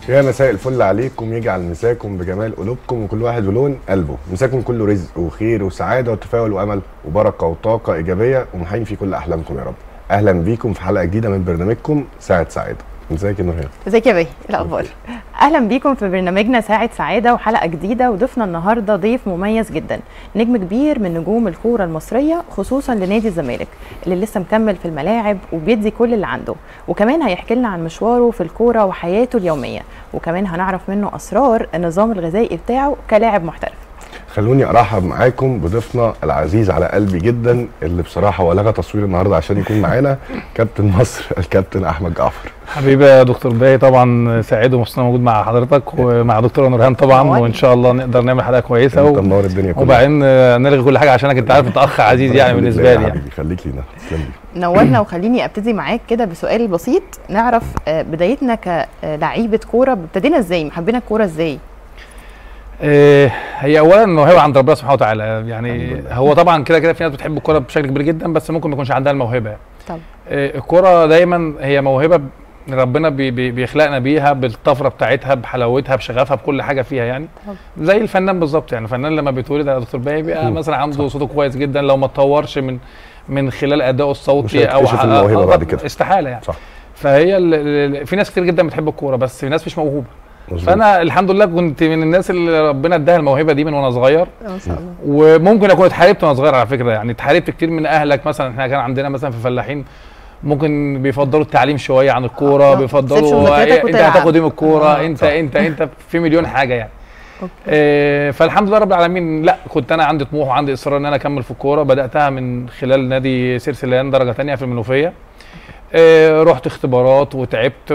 يا مساء الفل عليكم يجعل مساكم بجمال قلوبكم وكل واحد بلون قلبه مساكم كله رزق وخير وسعاده وتفاؤل وامل وبركه وطاقه ايجابيه ومحين في كل احلامكم يا رب اهلا بيكم في حلقه جديده من برنامجكم ساعه سعاده ازيك يا نورهان ازيك يا بيه إيه الاخبار اهلا بيكم في برنامجنا ساعه سعاده وحلقه جديده وضيفنا النهارده ضيف مميز جدا نجم كبير من نجوم الكوره المصريه خصوصا لنادي الزمالك اللي لسه مكمل في الملاعب وبيدي كل اللي عنده وكمان هيحكي لنا عن مشواره في الكوره وحياته اليوميه وكمان هنعرف منه اسرار النظام الغذائي بتاعه كلاعب محترف خلوني ارحب معاكم بضيفنا العزيز على قلبي جدا اللي بصراحه هو لغى تصوير النهارده عشان يكون معانا كابتن مصر الكابتن احمد جعفر حبيبي يا دكتور باي طبعا سعيد ومبسوط موجود مع حضرتك ومع دكتوره نورهان طبعا نورهان. وان شاء الله نقدر نعمل حلقه كويسه انت و... منور الدنيا كلها وبعدين آه، نلغي كل حاجه عشانك انت عارف انت اخ عزيز يعني ربنا بالنسبه يخليك لي يا يعني حبيبي خليك لينا تسلم لي نورنا وخليني ابتدي معاك كده بسؤال بسيط نعرف آه، بدايتنا كلعيبه كوره ابتدينا ازاي حبينا الكوره ازاي آه، هي اولا موهبه عند ربنا سبحانه وتعالى يعني الحمد لله. هو طبعا كده كده في ناس بتحب الكوره بشكل كبير جدا بس ممكن ما يكونش عندها الموهبه طب آه، الكوره دايما هي موهبه ب- ربنا بي بي بيخلقنا بيها بالطفره بتاعتها بحلاوتها بشغفها بكل حاجه فيها يعني طب. زي الفنان بالظبط يعني الفنان لما بيتولد يا دكتور باي بيبقى مم. مثلا عنده صوته كويس جدا لو ما اتطورش من من خلال ادائه مش الصوتي او هيكتشف ح- الموهبة آه، بعد طب كده. استحاله يعني صح فهي ال- ال- في ناس كتير جدا بتحب الكوره بس في ناس مش موهوبه مظبوط. فانا الحمد لله كنت من الناس اللي ربنا اداها الموهبه دي من وانا صغير ما شاء الله وممكن اكون اتحاربت وانا صغير على فكره يعني اتحاربت كتير من اهلك مثلا احنا كان عندنا مثلا في فلاحين ممكن بيفضلوا التعليم شويه عن الكوره آه، سيب بيفضلوا شغلتك إيه، انت وتلعب. هتاخد ايه من الكوره آه، انت صح. انت انت في مليون حاجه يعني أوكي. إيه فالحمد لله رب العالمين لا كنت انا عندي طموح وعندي اصرار ان انا اكمل في الكوره بداتها من خلال نادي سيرسلان درجه تانية في المنوفيه إيه رحت اختبارات وتعبت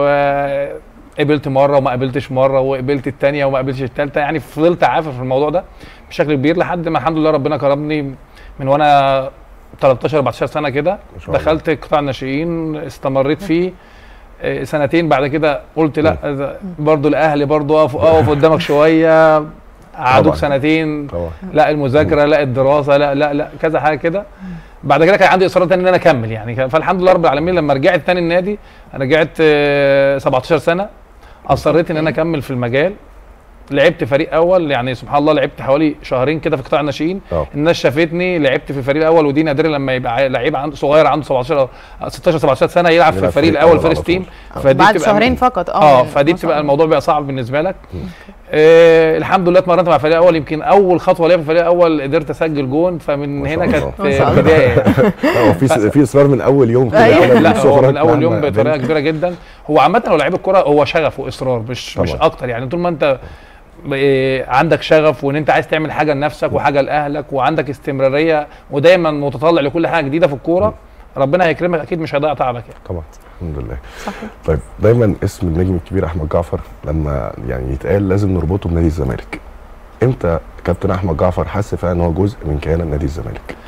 وقبلت مره وما قبلتش مره وقبلت الثانيه وما قبلتش الثالثه يعني فضلت عافر في الموضوع ده بشكل كبير لحد ما الحمد لله ربنا كرمني من وانا 13 14 سنه كده ما شاء الله. دخلت قطاع الناشئين استمريت فيه آه، سنتين بعد كده قلت لا إذا برضو الاهلي برضو اقف اقف قدامك شويه قعدوك طبعاً. سنتين طبعا لا المذاكره لا الدراسه لا لا لا كذا حاجه كده بعد كده كان عندي اصرار تاني ان انا اكمل يعني كان- فالحمد لله رب العالمين لما رجعت تاني النادي انا رجعت آه، 17 سنه اصريت ان انا اكمل في المجال لعبت فريق اول يعني سبحان الله لعبت حوالي شهرين كده في قطاع الناشئين اه الناس شافتني لعبت في الفريق الاول ودي نادرا لما يبقى لعيب عنده صغير عنده 17 أو 16 17 سنه يلعب في يلعب الفريق فريق الاول أول على فيرست طول. تيم بعد شهرين فقط اه من- فدي ما شاء بتبقى الله. الموضوع بيبقى صعب بالنسبه لك آه الحمد لله اتمرنت مع الفريق الاول يمكن اول خطوه ليا في الفريق الاول قدرت اسجل جون فمن ما شاء هنا الله. كانت ما شاء الله. بدايه اه في في اصرار من اول يوم كده أيوة. أول لا هو صغرك من اول يوم مهما بطريقه قابلت. كبيره جدا هو عامه لو لعيب الكوره هو شغف واصرار مش مش طبعا. اكتر يعني طول ما انت إيه، عندك شغف وان انت عايز تعمل حاجه لنفسك وحاجه لاهلك وعندك استمراريه ودايما متطلع لكل حاجه جديده في الكوره ربنا هيكرمك اكيد مش هيضيع تعبك يعني طبعا الحمد لله صحيح طيب دايما اسم النجم الكبير احمد جعفر لما يعني يتقال لازم نربطه بنادي الزمالك امتى كابتن احمد جعفر حس فعلا ان هو جزء من كيان نادي الزمالك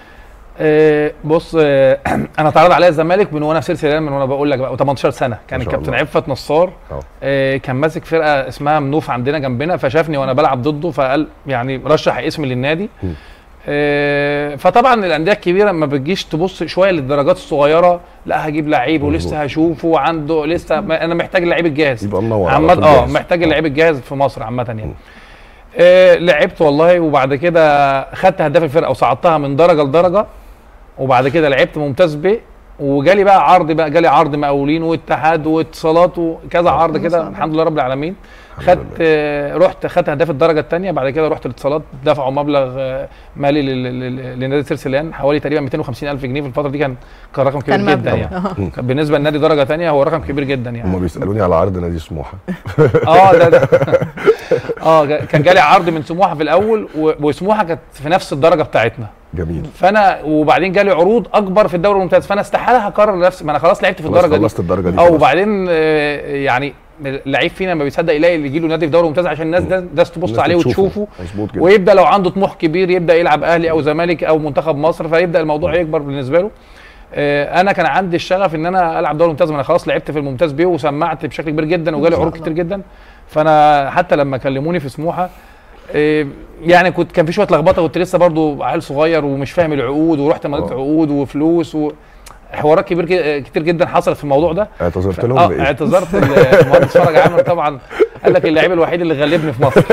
آه، بص آه، انا اتعرض عليا الزمالك من وانا في سلسله من وانا بقول لك بقى 18 سنه كان ما شاء الكابتن الله. عفت نصار اه آه، كان ماسك فرقه اسمها منوف عندنا جنبنا فشافني وانا بلعب ضده فقال يعني رشح اسمي للنادي م. آه، فطبعا الانديه الكبيره ما بتجيش تبص شويه للدرجات الصغيره لا هجيب لعيب مظبوط. ولسه هشوفه وعنده لسه ما انا محتاج اللعيب الجاهز يبقى منور على عامة طول اه جاهز. محتاج اللعيب الجاهز في مصر عامة يعني م. آه لعبت والله وبعد كده خدت هداف الفرقة وصعدتها من درجة لدرجة وبعد كده لعبت ممتاز ب وجالي بقى عرض بقى جالي عرض مقاولين واتحاد واتصالات وكذا عرض ما شاء كده الله. الحمد لله رب العالمين الحمد خدت لله. آه رحت خدت هداف الدرجة الثانية بعد كده رحت الاتصالات دفعوا مبلغ آه مالي لل- لل- لنادي سيرسلان حوالي تقريبا 250 ألف جنيه في الفترة دي كان كان رقم كبير كان جدا مبلغ. يعني آه. كان بالنسبة لنادي درجة ثانية هو رقم كبير جدا يعني هما بيسالوني على عرض نادي سموحه اه ده ده اه جا- كان جالي عرض من سموحه في الاول و- وسموحه كانت في نفس الدرجه بتاعتنا جميل فانا وبعدين جالي عروض اكبر في الدوري الممتاز فانا استحاله هكرر نفسي ما انا خلاص لعبت في خلاص الدرجه دي خلصت الدرجه دي اه خلاص. وبعدين آه، يعني لعيب فينا ما بيصدق يلاقي اللي يجي له نادي في دوري ممتاز عشان الناس ده الناس تبص الناس عليه بتشوفه. وتشوفه مظبوط جدا ويبدا لو عنده طموح كبير يبدا يلعب اهلي او زمالك او منتخب مصر فيبدا الموضوع يكبر بالنسبه له آه، انا كان عندي الشغف ان انا العب دوري ممتاز ما انا خلاص لعبت في الممتاز بيه وسمعت بشكل كبير جدا وجالي ما شاء عروض الله. كتير جدا فانا حتى لما كلموني في سموحه آه، يعني كنت كان في شويه لخبطه كنت لسه برضو عيل صغير ومش فاهم العقود ورحت مضيت آه. عقود وفلوس و حوارات كبير ك- كتير جدا حصلت في الموضوع ده اعتذرت لهم اه بايه؟ اعتذرت المهندس فرج عامر طبعا قال لك اللعيب الوحيد اللي غلبني في مصر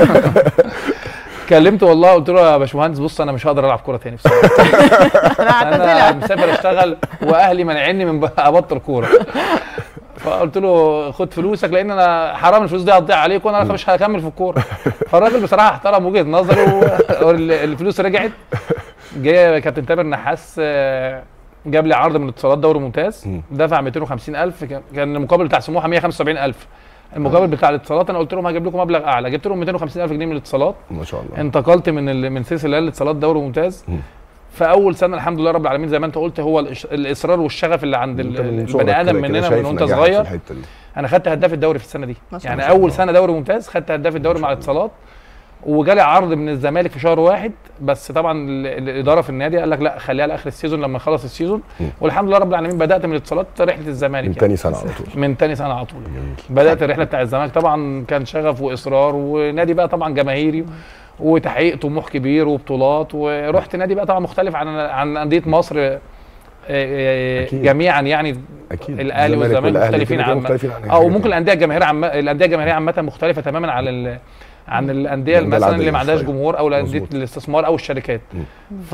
كلمته والله قلت له يا باشمهندس بص انا مش هقدر العب كوره تاني بصراحه انا انا هعتزلها مسافر اشتغل واهلي مانعيني من ب- ابطل كوره فقلت له خد فلوسك لان انا حرام الفلوس دي هتضيع عليك وانا مش هكمل في الكوره فالراجل بصراحه احترم وجهه نظري و- والفلوس رجعت جه كابتن تامر نحاس آه، جاب لي عرض من اتصالات دوري ممتاز مم. دفع 250000 كان- كان المقابل بتاع سموحه 175000 المقابل بتاع الاتصالات انا قلت لهم هجيب لكم مبلغ اعلى جبت لهم 250000 جنيه من الاتصالات ما شاء الله انتقلت من ال... من سلسله الاتصالات دوري ممتاز مم. فاول سنه الحمد لله رب العالمين زي ما انت قلت هو الإش... الاصرار والشغف اللي عند ال... أنت من صغرك البني ادم كده- كده مننا شايف من وانت نجاحك في صغير الحته دي انا خدت هداف الدوري في السنه دي ما شاء يعني الله. اول سنه دوري ممتاز خدت هداف الدوري مع الاتصالات وجالي عرض من الزمالك في شهر واحد بس طبعا ال- ال- الاداره في النادي قال لك لا خليها لاخر السيزون لما نخلص السيزون مم. والحمد لله رب العالمين بدات من الاتصالات رحله الزمالك من يعني. تاني سنه على طول من تاني سنه على طول جميل بدات الرحله بتاع الزمالك طبعا كان شغف واصرار ونادي بقى طبعا جماهيري وتحقيق طموح كبير وبطولات ورحت نادي بقى طبعا مختلف عن عن انديه مصر آه، آه، أكيد. جميعا يعني اكيد الاهلي الزمالك والزمالك والأهلي مختلفين كده كده عن مختلفين عن او حاجة ممكن تانية. الانديه الجماهيريه عامه الانديه الجماهيريه عامه مختلفه تماما عن ال... عن الانديه الأندية مثلا اللي العادية ما عندهاش شوية. جمهور او الانديه مظبوط. الاستثمار او الشركات مم.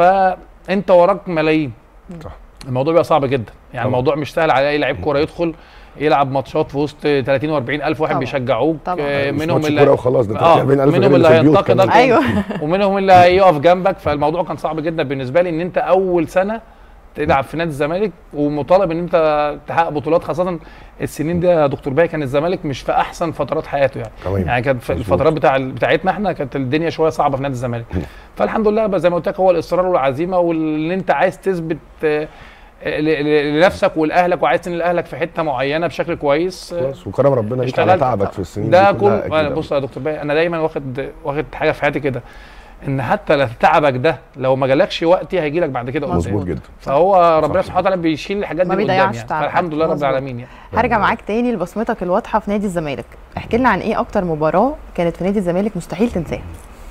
فانت وراك ملايين صح. الموضوع بيبقى صعب جدا يعني طبعا. الموضوع مش سهل على اي لعيب كوره يدخل يلعب ماتشات في وسط 30 و40 الف واحد طبعا. بيشجعوك طبعا. آه، مش منهم ماتش اللي كوره وخلاص ده آه، 40000 منهم غير اللي في البيوت هينتقدك كمان. ايوه ومنهم اللي هيقف جنبك فالموضوع كان صعب جدا بالنسبه لي ان انت اول سنه تلعب في نادي الزمالك ومطالب ان انت تحقق بطولات خاصه السنين دي يا دكتور باي كان الزمالك مش في احسن فترات حياته يعني تمام. يعني كانت في مظبوط. الفترات بتاع بتاعتنا احنا كانت الدنيا شويه صعبه في نادي الزمالك فالحمد لله بقى زي ما قلت لك هو الاصرار والعزيمه واللي انت عايز تثبت آه، ل- ل- لنفسك ولاهلك وعايز تنقل اهلك في حته معينه بشكل كويس آه، خلاص وكرم ربنا ليك على اشتغلت. تعبك في السنين ده دي كل كلها أكيد أنا أوي. بص يا دكتور باي انا دايما واخد واخد حاجه في حياتي كده ان حتى لو تعبك ده لو ما جالكش وقتي هيجي لك بعد كده قدام. مظبوط جدا فهو ربنا صح. سبحانه وتعالى بيشيل الحاجات ما دي من قدام بيضيعش يعني تعبك. فالحمد لله رب مظبوط. العالمين يعني هرجع معاك تاني لبصمتك الواضحه في نادي الزمالك احكي لنا عن ايه اكتر مباراه كانت في نادي الزمالك مستحيل تنساها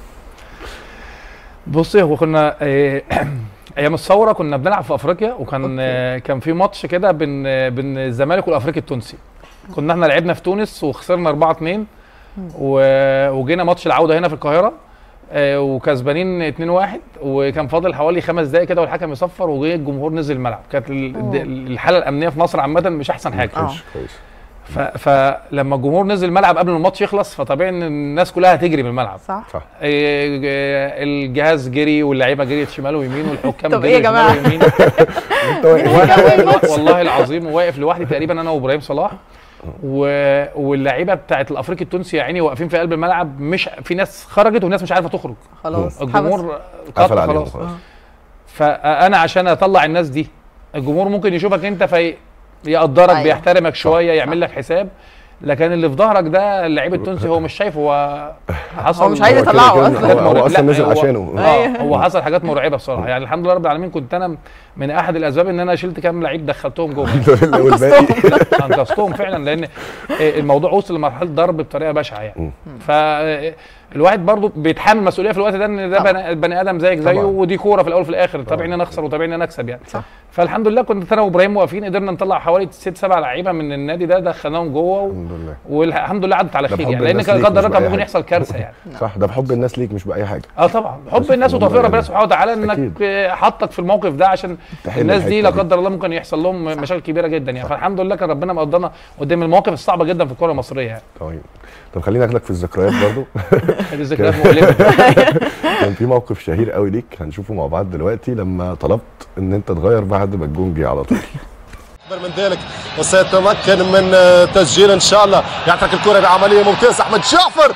بصي هو كنا آه، ايام الثوره كنا بنلعب في افريقيا وكان أوكي. آه، كان في ماتش كده بين آه، بين الزمالك والافريقي التونسي كنا احنا لعبنا في تونس وخسرنا 4 2 و- وجينا ماتش العوده هنا في القاهره آه، وكسبانين 2 1 وكان فاضل حوالي خمس دقائق كده والحكم يصفر وجه الجمهور نزل الملعب كانت ال- أوه. الحاله الامنيه في مصر عامه مش احسن حاجه آه. كويس كويس ف... فلما الجمهور نزل الملعب قبل ما الماتش يخلص فطبيعي ان الناس كلها هتجري من الملعب صح صح إيه، إيه، الجهاز جري واللعيبه جريت شمال ويمين والحكام طب جري إيه يا جماعة؟ شمال ويمين انت واقف وانا واقف- والله العظيم واقف لوحدي تقريبا انا وابراهيم صلاح و... واللعيبه بتاعت الافريقي التونسي يا عيني واقفين في قلب الملعب مش في ناس خرجت وناس مش عارفه تخرج خلاص الجمهور قفل قطع عليهم خلاص خلاص فانا عشان اطلع الناس دي الجمهور ممكن يشوفك انت في يقدرك أيوة. بيحترمك شويه صح. يعمل لك حساب لكن اللي في ظهرك ده اللعيب التونسي هو مش شايف هو حصل هو مش عايز هو كده يطلعه كده أصلاً. هو, هو اصلا لا، نزل هو- عشانه اه هو حصل حاجات مرعبه بصراحه يعني الحمد لله رب العالمين كنت انا من احد الاسباب ان انا شلت كام لعيب دخلتهم جوه والباقي انقذتهم فعلا لان الموضوع وصل لمرحله ضرب بطريقه بشعه يعني فالواحد برضو بيتحمل مسؤوليه في الوقت ده ان ده طبعا. بني, بني ادم زيك زيه طبعا. ودي كوره في الاول وفي الاخر طبعا. طبيعي ان انا اخسر وطبيعي ان انا اكسب يعني صح. فالحمد لله كنت انا وابراهيم واقفين قدرنا نطلع حوالي ست سبع لعيبه من النادي ده دخلناهم جوه و... الحمد لله والحمد لله عدت على ده خير بحب يعني لان الناس كان ليك قدر مش الله كان بأي ممكن حاجة. يحصل كارثه يعني صح ده بحب الناس ليك مش باي حاجه اه طبعا حب بس الناس والله وتوفيق ربنا يعني. سبحانه وتعالى انك أكيد. آه، حطك في الموقف ده عشان تحل الناس دي لا الحتة قدر الله ممكن يحصل لهم مشاكل كبيره جدا يعني فالحمد لله كان ربنا مقدرنا قدام المواقف الصعبه جدا في الكره المصريه يعني طيب طب خليني اخدك في الذكريات برضو دي ذكريات مؤلمه كان في موقف شهير قوي ليك هنشوفه مع بعض دلوقتي لما طلبت ان انت تغير بعد ما الجون جه على طول أكبر من ذلك وسيتمكن من آه، تسجيل ان شاء الله يعترك الكره بعمليه ممتازه احمد جعفر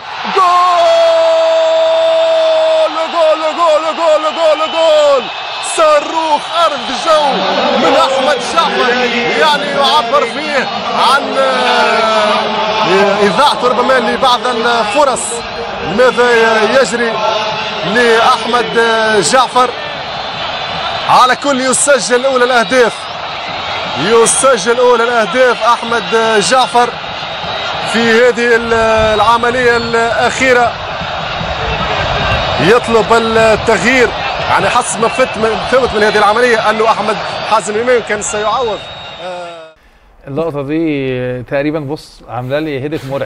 جول جول جول جول جول جول صاروخ ارض جو من احمد جعفر يعني يعبر فيه عن آه، اذاعته ربما لبعض الفرص ماذا يجري لاحمد آه، جعفر على كل يسجل اولى الاهداف يسجل اولى الاهداف احمد جعفر في هذه العمليه الاخيره يطلب التغيير يعني حسب ما فهمت من, فهمت من هذه العمليه انه احمد حازم امام كان سيعوض اللقطه دي تقريبا بص عامله لي هيدك مرعب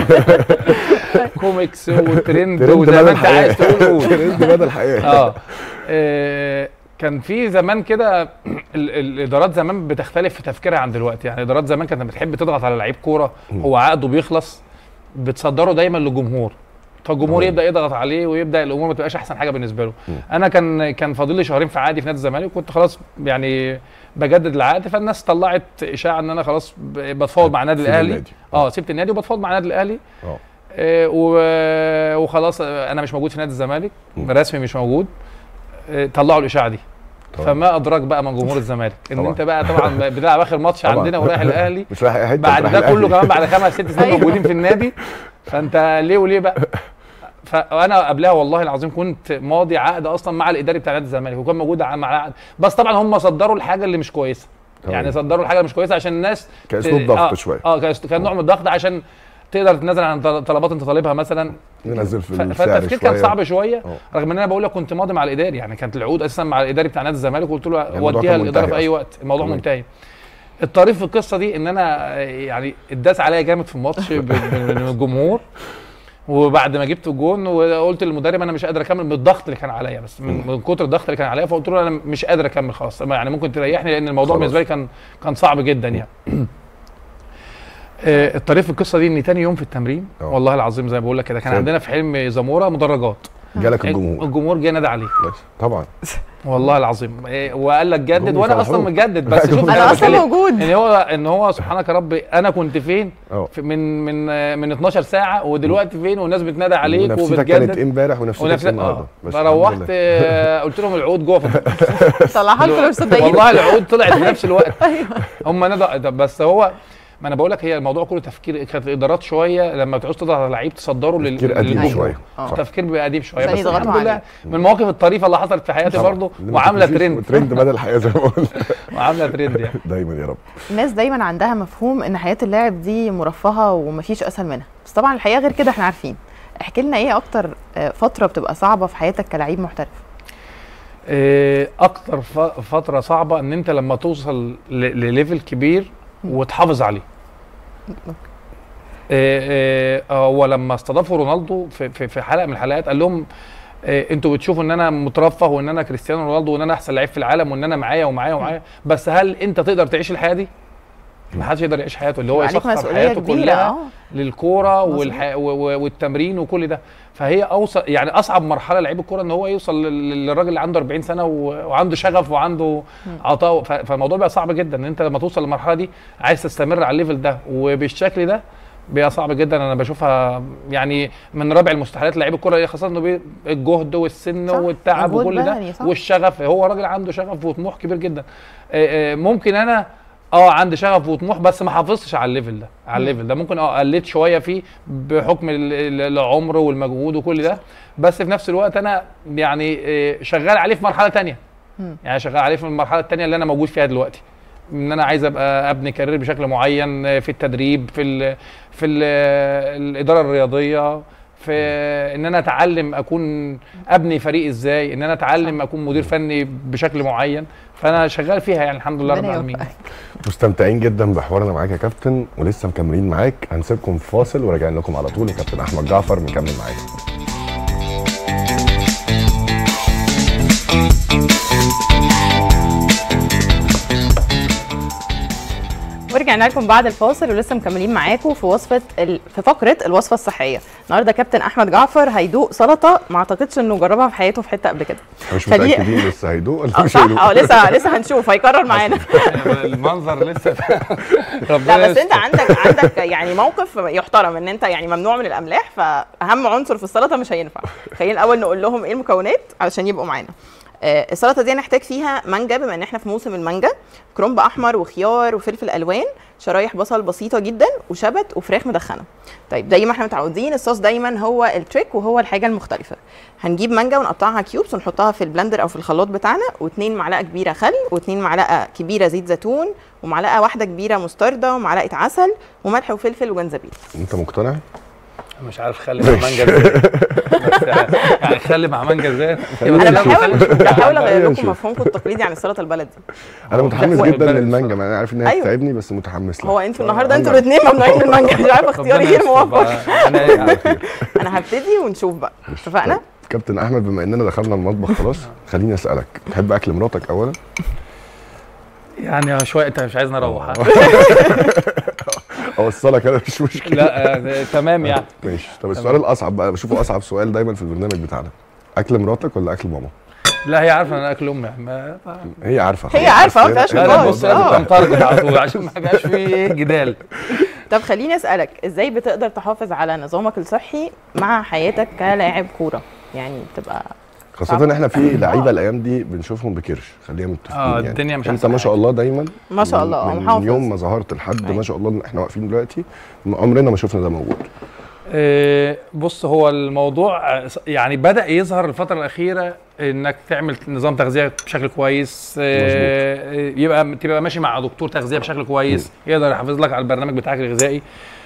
كوميكس وترند ترند وزي بدل ما انت عايز الحقيقه تقول قول ترند بدل الحقيقه اه آه، كان في زمان كده ال- ال- الادارات زمان بتختلف في تفكيرها عن دلوقتي يعني ادارات زمان كانت لما بتحب تضغط على لعيب كوره هو عقده بيخلص بتصدره دايما للجمهور فالجمهور أيوة. يبدا يضغط عليه ويبدا الامور ما تبقاش احسن حاجه بالنسبه له انا كان كان فاضل لي شهرين في عقدي في نادي الزمالك وكنت خلاص يعني بجدد العقد فالناس طلعت اشاعه ان انا خلاص ب- بتفاوض مع النادي سيب الاهلي النادي. اه سبت النادي وبتفاوض مع النادي الاهلي اه آه، و- وخلاص آه، انا مش موجود في نادي الزمالك مم. رسمي مش موجود آه، طلعوا الاشاعه دي طبعا. فما ادراك بقى من جمهور الزمالك ان طبعا. انت بقى طبعا بتلعب اخر ماتش طبعا. عندنا ورايح الاهلي مش رايح اي حته بعد رايح ده كله الأهلي. كمان بعد خمس ست سنين أيوة. موجودين في النادي فانت ليه وليه بقى فانا قبلها والله العظيم كنت ماضي عقد اصلا مع الاداري بتاع نادي الزمالك وكان موجود ع- مع عقد بس طبعا هم صدروا الحاجه اللي مش كويسه طبعا. يعني صدروا الحاجه اللي مش كويسه عشان الناس كأسلوب ت- ضغط آه شوية. اه كان كان نوع من الضغط عشان تقدر تتنازل عن طل- طلبات انت طالبها مثلا ننزل في ف- السعر فالتفكير كان شوية. صعب شويه اه. رغم ان انا بقول لك كنت ماضي مع الاداري يعني كانت العقود اساسا مع الاداري بتاع نادي الزمالك وقلت له الموضوع وديها كان الاداره منتهي في اي أصلاً. وقت الموضوع تمام. منتهي الطريف في القصه دي ان انا آه، يعني اتداس عليا جامد في الماتش ب- ب- من الجمهور وبعد ما جبت الجون وقلت للمدرب انا مش قادر اكمل من الضغط اللي كان عليا بس من, من كتر الضغط اللي كان عليا فقلت له انا مش قادر اكمل خلاص يعني ممكن تريحني لان الموضوع خلاص. بالنسبه لي كان كان صعب جدا يعني آه، الطريف في القصه دي ان تاني يوم في التمرين اه. والله العظيم زي ما بقول لك كده كان سيد. عندنا في حلم زموره مدرجات جالك الجمهور الجمهور جه نادى عليه بس طبعا والله العظيم إيه، وقال لك جدد جم وانا اصلا يفرحوك. مجدد بس جم شوف انا اصلا بتكلم موجود ان هو ان هو سبحانك يا رب انا كنت فين اه في- من من آه، من 12 ساعه ودلوقتي فين والناس بتنادى عليك ونفسيتك كانت وبتجدد امبارح ونفسيتك ونفس النهارده اه بس الحمد فروحت لله. آه، قلت لهم العقود جوه في طلعها لكم لو مش صدقين والله العقود طلعت في نفس الوقت هم ندى ده بس هو ما انا بقول لك هي الموضوع كله تفكير كانت الادارات شويه لما بتعوز تضغط على لعيب تصدره لل- تفكير قديم للجمهور. شويه اه. صح. التفكير بيبقى قديم شويه عشان بس يضغطوا الحمد لله عليه. من المواقف الطريفه اللي حصلت في حياتي طبعا. برضه اللي ما وعامله تنسيش ترند ترند بدل الحياه زي ما قلنا وعامله ترند يعني دايما يا رب الناس دايما عندها مفهوم ان حياه اللاعب دي مرفهه ومفيش اسهل منها بس طبعا الحقيقه غير كده احنا عارفين احكي لنا ايه اكتر آه، فتره بتبقى صعبه في حياتك كلاعب محترف إيه، اكتر ف- فتره صعبه ان انت لما توصل ل- لليفل كبير وتحافظ عليه إيه، إيه، هو لما استضافوا رونالدو في, في, في حلقه من الحلقات قال لهم إيه، انتوا بتشوفوا ان انا مترفه وان انا كريستيانو رونالدو وان انا احسن لعيب في العالم وان انا معايا ومعايا ومعايا بس هل انت تقدر تعيش الحياه دي؟ ما حدش يقدر يعيش حياته اللي هو عليك يسخر مسؤوليه حياته كبيره كلها اه للكوره مظبوط. والح... و... و... والتمرين وكل ده فهي اوصل يعني اصعب مرحله لعيب الكوره ان هو يوصل لل- للراجل اللي عنده 40 سنه و... وعنده شغف وعنده عطاء ف... فالموضوع بقى صعب جدا ان انت لما توصل للمرحله دي عايز تستمر على الليفل ده وبالشكل ده بيبقى صعب جدا انا بشوفها يعني من رابع المستحيلات لعيب الكوره خاصه انه بي- الجهد والسن صح، والتعب مجهود وكل ده بدني، صح. والشغف هو راجل عنده شغف وطموح كبير جدا آه، آه، ممكن انا اه عندي شغف وطموح بس ما حافظتش على الليفل ده على الليفل ده ممكن اه قلت شويه فيه بحكم ال- ال- العمر والمجهود وكل ده بس في نفس الوقت انا يعني آه، شغال عليه في مرحله تانية مم. يعني شغال عليه في المرحله التانية اللي انا موجود فيها دلوقتي ان انا عايز ابقى ابني كارير بشكل معين آه، في التدريب في ال في ال الاداره الرياضيه في ان انا اتعلم اكون ابني فريق ازاي ان انا اتعلم اكون مدير فني بشكل معين فانا شغال فيها يعني الحمد لله رب ربنا العالمين يوفقك. مستمتعين جدا بحوارنا معاك يا كابتن ولسه مكملين معاك هنسيبكم في فاصل وراجعين لكم على طول وكابتن احمد جعفر مكمل معاك ورجعنا لكم بعد الفاصل ولسه مكملين معاكم في وصفه ال... في فقره الوصفه الصحيه النهارده كابتن احمد جعفر هيدوق سلطه ما اعتقدش انه جربها في حياته في حته قبل كده مش فدي- متاكدين لسه هيدوق ولا اه مش صح هيدوق اه لسه لسه هنشوف هيكرر معانا المنظر لسه لا ربنا بس انت يستر. عندك عندك يعني موقف يحترم ان انت يعني ممنوع من الاملاح فاهم عنصر في السلطه مش هينفع خلينا الاول نقول لهم ايه المكونات علشان يبقوا معانا آه، السلطه دي هنحتاج فيها مانجا بما ان احنا في موسم المانجا كرنب احمر وخيار وفلفل الوان شرايح بصل بسيطه جدا وشبت وفراخ مدخنه طيب زي ما احنا متعودين الصوص دايما هو التريك وهو الحاجه المختلفه هنجيب مانجا ونقطعها كيوبس ونحطها في البلندر او في الخلاط بتاعنا واتنين معلقه كبيره خل واتنين معلقه كبيره زيت زيتون ومعلقه واحده كبيره مستردة ومعلقه عسل وملح وفلفل وجنزبيل انت مقتنع؟ مش عارف خلي مع مانجا ازاي بس يعني خلي مع مانجا ازاي خلينا انا نشوف. بحاول بحاول اغير خلينا لكم نشوف. مفهومكم التقليدي عن السلطه البلدي انا متحمس هو جدا البلد للمانجا بصراحة. ما انا عارف ان هي أيوة. هتتعبني بس متحمس لها هو انتوا النهارده انتوا مانجا. الاثنين ممنوعين من المانجا مش عارفه اختياري غير موفق انا انا هبتدي ونشوف بقى اتفقنا كابتن احمد بما اننا دخلنا المطبخ خلاص خليني اسالك تحب اكل مراتك اولا يعني شويه انت مش عايزني اروح ها؟ اوصلك انا مش مشكله لا آه، تمام يعني ماشي طب السؤال الاصعب بقى بشوفه اصعب سؤال دايما في البرنامج بتاعنا اكل مراتك ولا اكل ماما لا هي عارفه ان انا اكل امي ما- هي عارفه هي خلاص. عارفة، بس ما فيهاش هي- لا لا نقاش. بص لازم آه. تنطرد على طول عشان ما يبقاش فيه ايه جدال طب خليني اسالك ازاي بتقدر تحافظ على نظامك الصحي مع حياتك كلاعب كوره يعني بتبقى خاصة ان احنا في لعيبه الايام دي بنشوفهم بكرش خلينا متفقين آه، يعني الدنيا مش انت أحسن ما شاء حاجة. الله دايما ما شاء من- الله اه من محافظ يوم ما ظهرت لحد أيوة. ما شاء الله إن احنا واقفين دلوقتي عمرنا ما شفنا ده موجود آه، بص هو الموضوع آه، يعني بدأ يظهر الفترة الأخيرة إنك تعمل نظام تغذية بشكل كويس آه، يبقى تبقى ماشي مع دكتور تغذية بشكل كويس يقدر يحافظ لك على البرنامج بتاعك الغذائي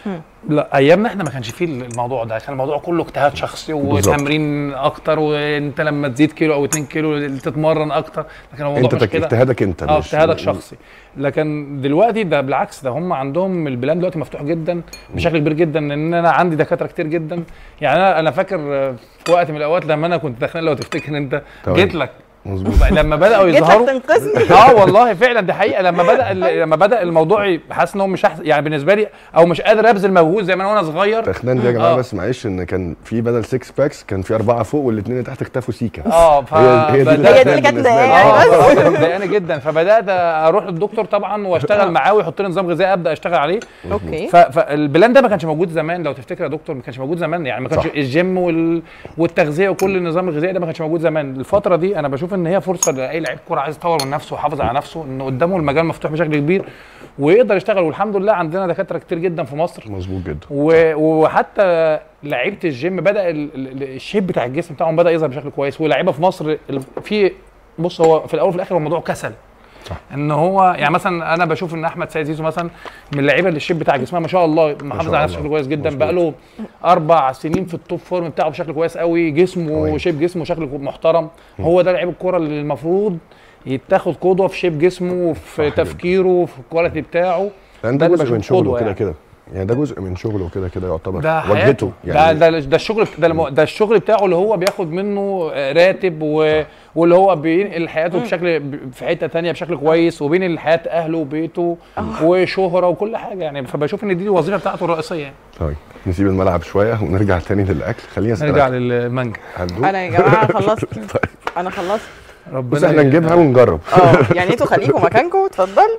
لا ايامنا احنا ما كانش فيه الموضوع ده كان الموضوع كله اجتهاد شخصي بالظبط. وتمرين اكتر وانت لما تزيد كيلو او 2 كيلو تتمرن اكتر لكن الموضوع انت مش تك- كده اجتهادك انت اه مش- اجتهادك شخصي لكن دلوقتي ده بالعكس ده هم عندهم البلان دلوقتي مفتوح جدا بشكل كبير جدا ان انا عندي دكاتره كتير جدا يعني انا انا فاكر آه، في وقت من الاوقات لما انا كنت داخل لو تفتكر انت تمام. جيت لك مظبوط لما بداوا جيت لك يظهروا تنقذني اه والله فعلا دي حقيقه لما بدا ال- لما بدا الموضوع حاسس ان هو مش أحسن يعني بالنسبه لي او مش قادر ابذل مجهود زي ما انا وانا صغير تخنان دي يا جماعه آه. بس معلش ان كان في بدل 6 باكس كان في اربعه فوق والاثنين اللي تحت اختفوا سيكا اه ف هي- هي دي اللي هي بدأت- دي اللي كانت بالنسبة لي. مضايقاني اه بس آه، كانت مضايقاني جدا فبدات اروح للدكتور طبعا واشتغل معاه ويحط لي نظام غذائي ابدا اشتغل عليه اوكي ف- فالبلان ده ما كانش موجود زمان لو تفتكر يا دكتور ما كانش موجود زمان يعني ما كانش صح. الجيم وال... والتغذيه وكل النظام الغذائي ده ما كانش موجود زمان الفتره دي انا بشوف ان هي فرصه لاي لعيب كوره عايز يطور من نفسه ويحافظ على نفسه ان قدامه المجال مفتوح بشكل كبير ويقدر يشتغل والحمد لله عندنا دكاتره كتير جدا في مصر مظبوط جدا و- وحتى لعيبه الجيم بدا ال- ال- الشيب بتاع الجسم بتاعهم بدا يظهر بشكل كويس ولاعيبه في مصر ال- في بص هو في الاول وفي الاخر هو موضوع كسل صح. ان هو يعني مثلا انا بشوف ان احمد سيد زيزو مثلا من اللعيبه اللي الشيب بتاع جسمها ما شاء الله محافظ شاء على نفسه الله. بشكل كويس جدا مظبوط. بقى له اربع سنين في التوب فورم بتاعه بشكل كويس قوي جسمه أيوة. شيب جسمه شكله محترم هو ده لعيب الكوره اللي المفروض يتاخد قدوه في شيب جسمه وفي صح جدا. تفكيره وفي الكواليتي بتاعه لان ده ده اللي جزء من بشوفه شغله قدوة كده يعني. كده يعني ده جزء من شغله كده كده يعتبر ده وجهته حياته يعني ده ده ده الشغل ده, الم- ده الشغل بتاعه اللي هو بياخد منه آه، راتب و... واللي هو بينقل حياته بشكل ب- في حته تانية بشكل كويس وبينقل حياه اهله وبيته وشهره وكل حاجه يعني فبشوف ان دي الوظيفه بتاعته الرئيسيه يعني طيب نسيب الملعب شويه ونرجع تاني للاكل خلينا نرجع اسالك للمانجا هندوق انا يا جماعه خلصت طيب انا خلصت ربنا بس احنا نجيبها ونجرب اه يعني انتوا خليكم مكانكم اتفضل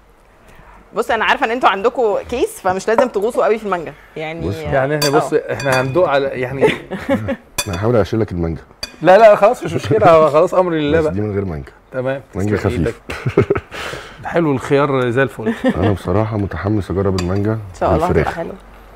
بص انا عارفه ان انتوا عندكم كيس فمش لازم تغوصوا قوي في المانجا يعني بص. يعني احنا بص احنا هندوق على يعني انا هحاول اشيل لك المانجا لا لا خلاص مش مشكله هو خلاص امر لله بس بقى دي من غير مانجا تمام مانجا تسلم خفيف. إيدك. حلو الخيار زي الفل انا بصراحه متحمس اجرب المانجا ان شاء الله هتبقى بالفراخ. حلوه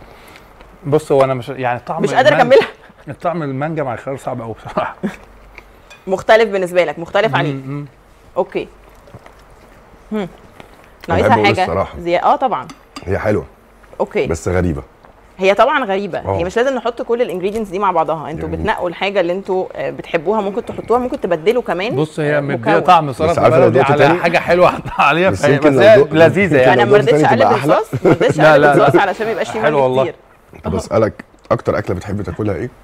بص هو انا مش يعني الطعم مش قادره المانجا- اكملها الطعم المانجا مع الخيار صعب قوي بصراحه مختلف بالنسبه لك مختلف عليه م- م. اوكي هم. أنا ناقصها بحب أقول حاجه الصراحة. زي اه طبعا هي حلوه اوكي بس غريبه هي طبعا غريبه اه. هي مش لازم نحط كل الانجريدينتس دي مع بعضها انتوا جميل. بتنقوا الحاجه اللي انتوا آه، بتحبوها ممكن تحطوها ممكن تبدلوا كمان بص آه، هي مديه مكون. طعم سلطه عارفة لو بلدي دقت على تاني؟ حاجه حلوه حطها عليها بس فهي يمكن بس لو هي دقت- لذيذه يمكن يعني انا لو ما دقت رضيتش تاني اقلب تبقى أحلى. الصوص ما رضيتش لا، اقلب لا، لا. الصوص علشان ما يبقاش فيه حلو ملح والله. كتير طب اسالك اكتر اكله بتحب تاكلها ايه؟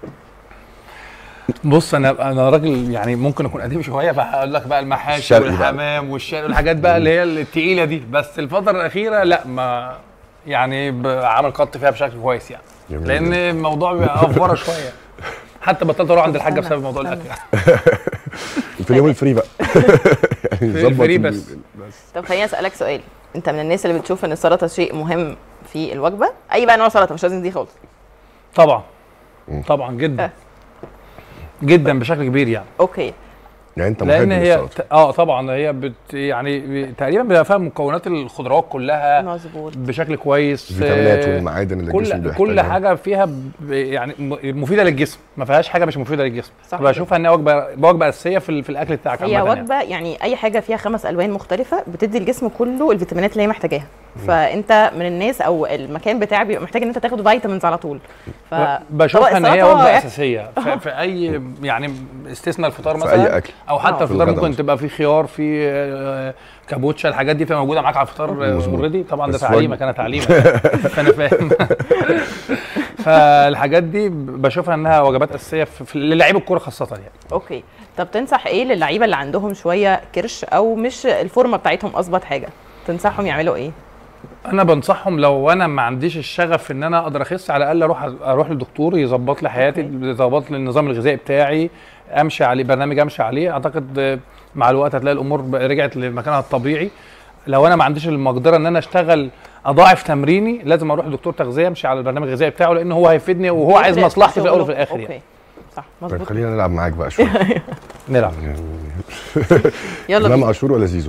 بص انا انا راجل يعني ممكن اكون قديم شويه فهقول لك بقى المحاشي الشرقي بقى. والحمام والشرقي والحاجات بقى اللي هي التقيله دي بس الفتره الاخيره لا ما يعني ب- عامل قط فيها بشكل كويس يعني جميل لان جدا. الموضوع بيبقى افوره شويه حتى بطلت اروح عند الحاجه استنى، بسبب موضوع استنى. الاكل في اليوم الفري بقى يعني في نظبط الفري ال- بس. بس طب خليني اسالك سؤال انت من الناس اللي بتشوف ان السلطه شيء مهم في الوجبه اي بقى نوع سلطه مش لازم دي خالص طبعا مم. طبعا جدا آه. جدا بشكل كبير يعني اوكي يعني انت محب لان هي للسلطه ت- اه طبعا هي بت يعني ب- تقريبا بيبقى فيها مكونات الخضروات كلها مظبوط بشكل كويس الفيتامينات آه، والمعادن اللي الجسم كل كل بيحتاجها. حاجه فيها ب- يعني م- مفيده للجسم ما فيهاش حاجه مش مفيده للجسم صح بشوفها انها وجبه وجبه اساسيه في, ال- في الاكل بتاعك هي عامة يعني. وجبه يعني اي حاجه فيها خمس الوان مختلفه بتدي الجسم كله الفيتامينات اللي هي محتاجاها فانت من الناس او المكان بتاعك بيبقى محتاج ان انت تاخد فيتامينز على طول ف بشوفها ان هي السلطة وجبه يعني- اساسيه في, في اي يعني استثناء الفطار في مثلا اي اكل او حتى آه. الفطار الغداء ممكن مثلا. تبقى في خيار في آه، كابوتشا الحاجات دي بتبقى موجوده معاك على الفطار مظبوط. اوريدي طبعا ده بس تعليمك وجبة. انا تعليمك فانا فاهم فالحاجات دي بشوفها انها وجبات اساسيه في في- للاعيب الكوره خاصه يعني اوكي طب تنصح ايه للعيبه اللي عندهم شويه كرش او مش الفورمه بتاعتهم اظبط حاجه تنصحهم يعملوا ايه انا بنصحهم لو انا ما عنديش الشغف ان انا اقدر اخس على الاقل اروح اروح لدكتور يظبط لي حياتي أوكي. يظبط لي النظام الغذائي بتاعي امشي عليه برنامج امشي عليه اعتقد آه، مع الوقت هتلاقي الامور ب- رجعت لمكانها الطبيعي لو انا ما عنديش المقدره ان انا اشتغل اضاعف تمريني لازم اروح لدكتور تغذيه امشي على البرنامج الغذائي بتاعه لان هو هيفيدني وهو عايز يفرق مصلحتي في الاول شغله. وفي الاخر اوكي يعني صح طيب مظبوط خلينا نلعب معاك بقى شويه نلعب يلا امام بينا. عاشور ولا زيزو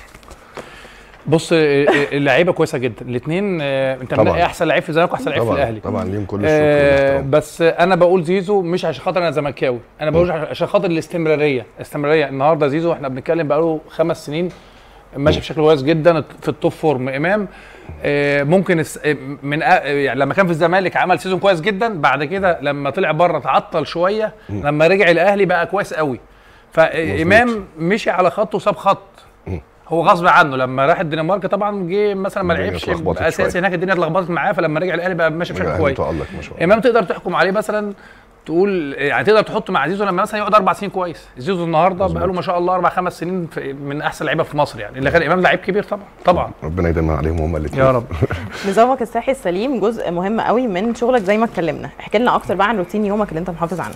بص آه، آه، اللعيبه كويسه جدا الاثنين انت طبعاً. منقي احسن لعيب في الزمالك واحسن لعيب في طبعا الاهلي طبعا ليهم كل الشكر آه والاحترام بس انا بقول زيزو مش عشان خاطر انا زملكاوي انا بقول عشان خاطر الاستمراريه الاستمراريه النهارده زيزو احنا بنتكلم بقاله خمس سنين ماشي بشكل كويس جدا في التوب فورم امام آه ممكن الس- آه، من آه، يعني لما كان في الزمالك عمل سيزون كويس جدا بعد كده لما طلع بره تعطل شويه لما رجع الاهلي بقى كويس قوي فامام مشي على خط وساب خط مم. هو غصب عنه لما راح الدنمارك طبعا جه مثلا ما الدنيا لعبش اتلخبطت اساسي شوية. هناك الدنيا اتلخبطت معاه فلما رجع الاهلي بقى ماشي بشكل الأهلي كويس تألق ما شاء الله امام تقدر تحكم عليه مثلا تقول يعني تقدر تحط مع زيزو لما مثلا يقعد اربع سنين كويس زيزو النهارده مظبوط. بقى له ما شاء الله اربع خمس سنين في من احسن لعيبه في مصر يعني اللي خلى امام لعيب كبير طبعا طبعا ربنا يديمها عليهم هما الاثنين يا رب نظامك الصحي السليم جزء مهم قوي من شغلك زي ما اتكلمنا احكي لنا اكتر بقى عن روتين يومك اللي انت محافظ عنه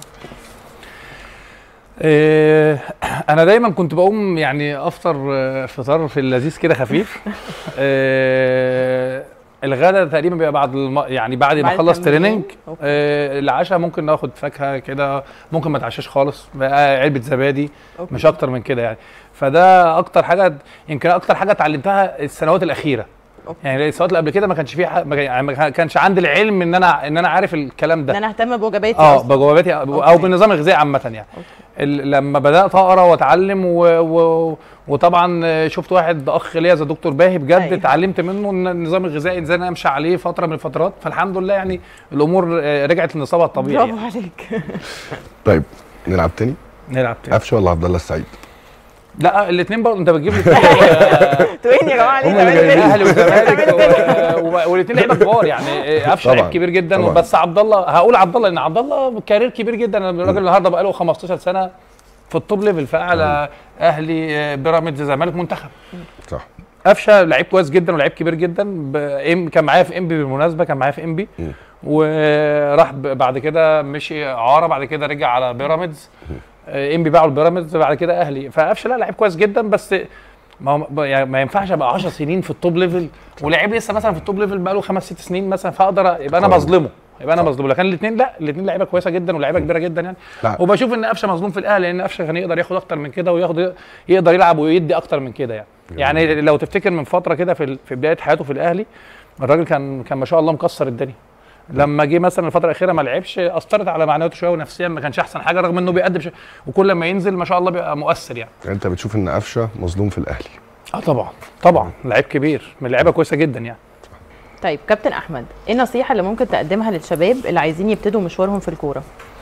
إيه انا دايما كنت بقوم يعني افطر آه، فطار في اللذيذ كده خفيف إيه الغدا تقريبا بيبقى بعد الم... يعني بعد ما بعد اخلص التمرين. تريننج أوكي. إيه العشاء ممكن ناخد فاكهه كده ممكن ما اتعشاش خالص بقى علبه زبادي أوكي. مش اكتر من كده يعني فده اكتر حاجه يمكن اكتر حاجه اتعلمتها السنوات الاخيره أوكي. يعني السنوات اللي قبل كده ما كانش فيها ح- ما كان- يعني ما كانش عندي العلم ان انا ان انا عارف الكلام ده ان انا اهتم بوجباتي اه أصلاً. بجواباتي او أوكي. بالنظام الغذائي عامه يعني ال- لما بدات اقرا واتعلم و... و... وطبعا شفت واحد اخ ليا زي دكتور باهي بجد أيوة. اتعلمت منه ان النظام الغذائي ازاي انا امشي عليه فتره من الفترات فالحمد لله يعني الامور آه، رجعت لنصابها الطبيعي برافو يعني. عليك طيب نلعب تاني نلعب تاني قفشه ولا عبد الله السعيد لا الاثنين برضه انت بتجيب لي توين يا جماعه ليه هم اللي تعملوا جايين. كده؟ الاهلي والزمالك تعملوا كده؟ والاثنين لعيبه كبار يعني قفشه طبعاً، لعيب كبير جدا طبعاً. بس عبد الله هقول عبد الله لان عبد الله كارير كبير جدا الراجل النهارده بقى له 15 سنه في التوب ليفل في اعلى اهلي آه، بيراميدز زمالك منتخب صح قفشه لعيب كويس جدا ولعيب كبير جدا ب- إم- كان معايا في انبي بالمناسبه كان معايا في انبي مم. وراح ب- بعد كده مشي اعاره بعد كده رجع على بيراميدز آه، انبي باعوا البيراميدز بعد كده اهلي فقفشه لا لعيب كويس جدا بس ما هو- ب- يعني ما ينفعش ابقى 10 سنين في التوب ليفل ولاعيب لسه مثلا في التوب ليفل بقاله خمس ست سنين مثلا فاقدر يبقى انا طبعاً. بظلمه يبقى انا صح. بظلمه لكن الاثنين لا الاثنين لعيبه كويسه جدا ولاعيبه كبيره جدا يعني لا وبشوف ان قفشه مظلوم في الاهلي لان قفشه كان يقدر ياخد اكتر من كده وياخد يقدر يلعب ويدي اكتر من كده يعني يعني لو تفتكر من فتره كده في ال- في بدايه حياته في الاهلي الراجل كان كان ما شاء الله مكسر الدنيا لما جه مثلا الفتره الاخيره ما لعبش اثرت على معنوياته شويه ونفسيا ما كانش احسن حاجه رغم انه بيقدم شيء وكل ما ينزل ما شاء الله بيبقى مؤثر يعني يعني انت بتشوف ان قفشه مظلوم في الاهلي اه طبعا طبعا لعيب كبير من لعيبه كويسه جدا يعني طيب كابتن احمد ايه النصيحه اللي ممكن تقدمها للشباب اللي عايزين يبتدوا مشوارهم في الكوره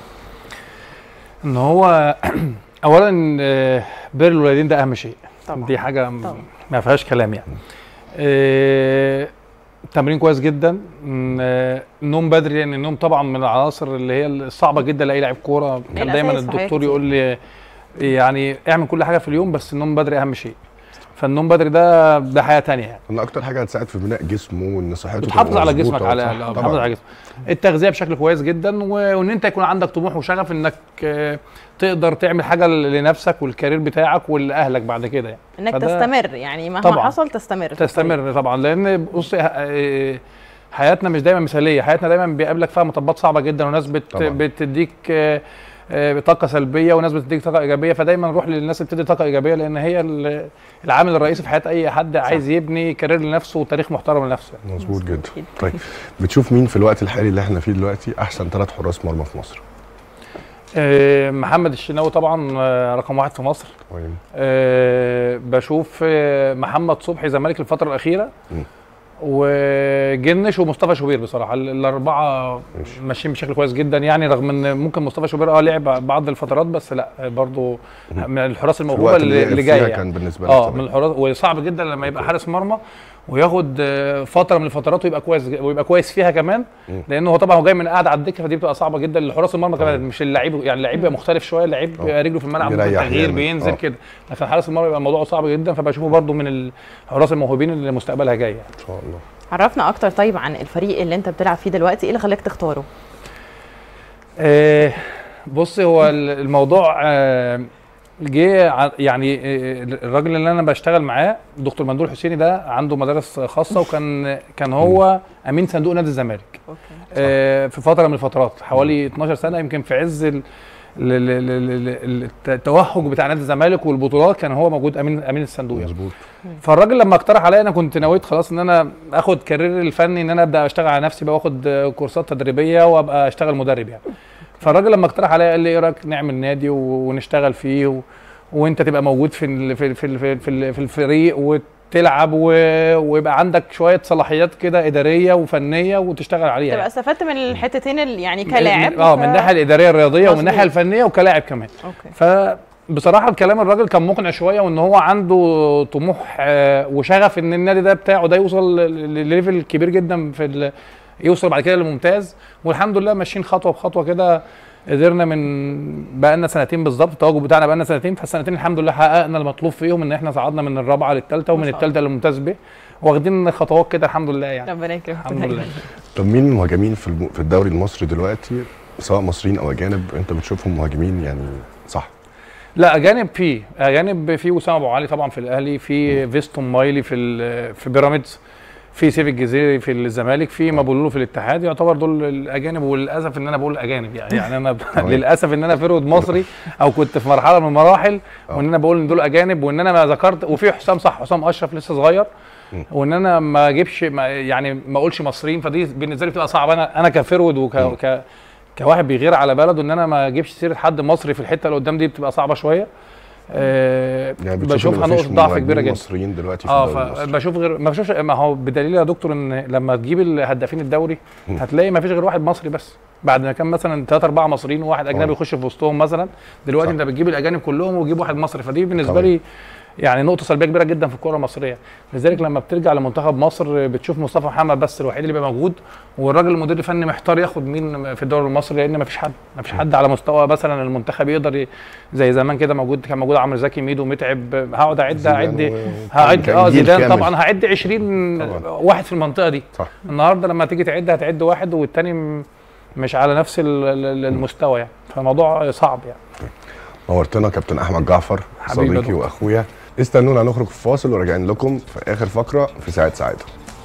ان هو اولا آه، بر الوالدين ده اهم شيء طبعا دي حاجه م- طبعا. ما فيهاش كلام يعني آه، تمرين كويس جدا م- آه، النوم بدري لان النوم طبعا من العناصر اللي هي الصعبه جدا لاي لاعب كوره كان دايما الأساس في حاجات الدكتور كتير. يقول لي يعني اعمل كل حاجه في اليوم بس النوم بدري اهم شيء فالنوم بدري ده ده حياه تانية يعني ان اكتر حاجه هتساعد في بناء جسمه وان صحته بتحافظ تبقى على مظبوطة. جسمك على صح، لا، طبعاً. بتحافظ على جسمك التغذيه بشكل كويس جدا و- وان انت يكون عندك طموح وشغف انك آه، تقدر تعمل حاجه لنفسك والكارير بتاعك ولاهلك بعد كده يعني انك فده تستمر يعني مهما طبعاً. حصل تستمر في الطريق. تستمر طبعا لان بص آه، حياتنا مش دايما مثاليه حياتنا دايما بيقابلك فيها مطبات صعبه جدا وناس بت طبعاً. بتديك آه، آه، طاقه سلبيه وناس بتديك طاقه ايجابيه فدايما نروح للناس اللي بتدي طاقه ايجابيه لان هي ال- العامل الرئيسي في حياه اي حد عايز يبني كارير لنفسه وتاريخ محترم لنفسه مظبوط جدا جدا. طيب بتشوف مين في الوقت الحالي اللي احنا فيه دلوقتي احسن ثلاث حراس مرمى في مصر آه، محمد الشناوي طبعا آه، رقم واحد في مصر تمام آه، بشوف آه، محمد صبحي زمالك الفتره الاخيره مم. وجنش ومصطفى شوبير بصراحه ال- الاربعه ماشي. ماشيين بشكل كويس جدا يعني رغم ان ممكن مصطفى شوبير اه لعب بعض الفترات بس لا برضه من الحراس في الموهوبه الوقت اللي, اللي فيها جايه يعني. كان بالنسبه لك اه تمام. من الحراس وصعب جدا لما يبقى حارس مرمى وياخد آه، فتره من الفترات ويبقى كويس ويبقى كويس فيها كمان مم. لانه هو طبعا هو جاي من قاعده على الدكه فدي بتبقى صعبه جدا لحراس المرمى كمان مش اللعيب يعني اللعيب بيبقى مختلف شويه اللعيب آه. بيبقى رجله في الملعب ممكن بيريح تغيير جامد. بينزل آه. كده لكن حارس المرمى بيبقى الموضوع صعب جدا فبشوفه برده من الحراس الموهوبين اللي مستقبلها جاي يعني. ان شاء الله عرفنا اكتر طيب عن الفريق اللي انت بتلعب فيه دلوقتي ايه اللي خلاك تختاره آه، بص هو ال- الموضوع آه، جه ع- يعني آه، الراجل اللي انا بشتغل معاه دكتور مندول حسيني ده عنده مدارس خاصه وكان كان هو امين صندوق نادي الزمالك اوكي آه، في فتره من الفترات حوالي 12 سنه يمكن في عز ال- ال- ال- ال- ال- التوهج بتاع نادي الزمالك والبطولات كان هو موجود امين امين الصندوق يعني. مظبوط فالراجل لما اقترح عليا انا كنت نويت خلاص ان انا اخد كارير الفني ان انا ابدا اشتغل على نفسي بقى واخد آه، كورسات تدريبيه وابقى اشتغل مدرب يعني فالراجل لما اقترح عليا قال لي ايه رايك نعمل نادي و- ونشتغل فيه و... وانت تبقى موجود في ال... في ال... في ال... في, ال... في, ال... في الفريق وتلعب و... ويبقى عندك شويه صلاحيات كده اداريه وفنيه وتشتغل عليها تبقى يعني. استفدت من الحتتين اللي يعني كلاعب اه ف- من الناحيه الاداريه الرياضيه ومن مظبوط. الناحيه الفنيه وكلاعب كمان اوكي فبصراحه الكلام الراجل كان مقنع شويه وان هو عنده طموح آه، وشغف ان النادي ده بتاعه ده يوصل ل- لليفل كبير جدا في ال- يوصل بعد كده للممتاز والحمد لله ماشيين خطوه بخطوه كده قدرنا من بقالنا سنتين بالظبط التواجد بتاعنا بقالنا سنتين فالسنتين الحمد لله حققنا المطلوب فيهم ان احنا صعدنا من الرابعه للثالثه ومن ما شاء الثالثه للممتاز ب واخدين خطوات كده الحمد لله يعني ربنا يكرمك الحمد لله طب مين المهاجمين في الم... في الدوري المصري دلوقتي سواء مصريين او اجانب انت بتشوفهم مهاجمين يعني صح لا اجانب فيه اجانب في وسام ابو علي طبعا في الاهلي في فيستون مايلي في ال- في بيراميدز في سيف الجزيري في الزمالك في مابولولو في الاتحاد يعتبر دول الاجانب وللاسف ان انا بقول اجانب يعني يعني انا ب... تمام. للاسف ان انا فرود مصري او كنت في مرحله من المراحل آه. وان انا بقول ان دول اجانب وان انا ما ذكرت وفي حسام صح حسام اشرف لسه صغير م. وان انا ما اجيبش ما يعني ما اقولش مصريين فدي بالنسبه لي بتبقى صعبه انا انا كفرود وك م. ك كواحد بيغير على بلده ان انا ما اجيبش سيره حد مصري في الحته اللي قدام دي بتبقى صعبه شويه آه يعني بتشوف بشوفها إن مفيش نقطه ضعف مهاجمين كبيره جدا مصريين دلوقتي في اه الدوري المصري فبشوف غير ما بشوفش ما هو بدليل يا دكتور ان لما تجيب الهدافين الدوري مم. هتلاقي ما فيش غير واحد مصري بس بعد ما كان مثلا ثلاثة أربعة مصريين وواحد أجنبي آه. يخش في وسطهم مثلا دلوقتي صح. أنت بتجيب الأجانب كلهم وتجيب واحد مصري فدي بالنسبة طبعاً. لي يعني نقطة سلبية كبيرة جدا في الكرة المصرية لذلك لما بترجع لمنتخب مصر بتشوف مصطفى محمد بس الوحيد اللي بيبقى موجود والراجل المدير الفني محتار ياخد مين في الدوري المصري لان ما فيش حد ما فيش حد على مستوى مثلا المنتخب يقدر ي- زي زمان كده موجود كان موجود عمرو زكي ميدو متعب هقعد اعد زيدان اعد و- هعد كان اه جيل زيدان كامل. طبعا هعد 20 طبعاً. واحد في المنطقه دي صح النهارده لما تيجي تعد هتعد واحد والتاني م- مش على نفس ال- ال- المستوى يعني فالموضوع صعب يعني نورتنا كابتن احمد جعفر حبيبي يا صديقي دكتور. واخويا استنونا هنخرج في فاصل وراجعين لكم في اخر فقره في ساعه سعاده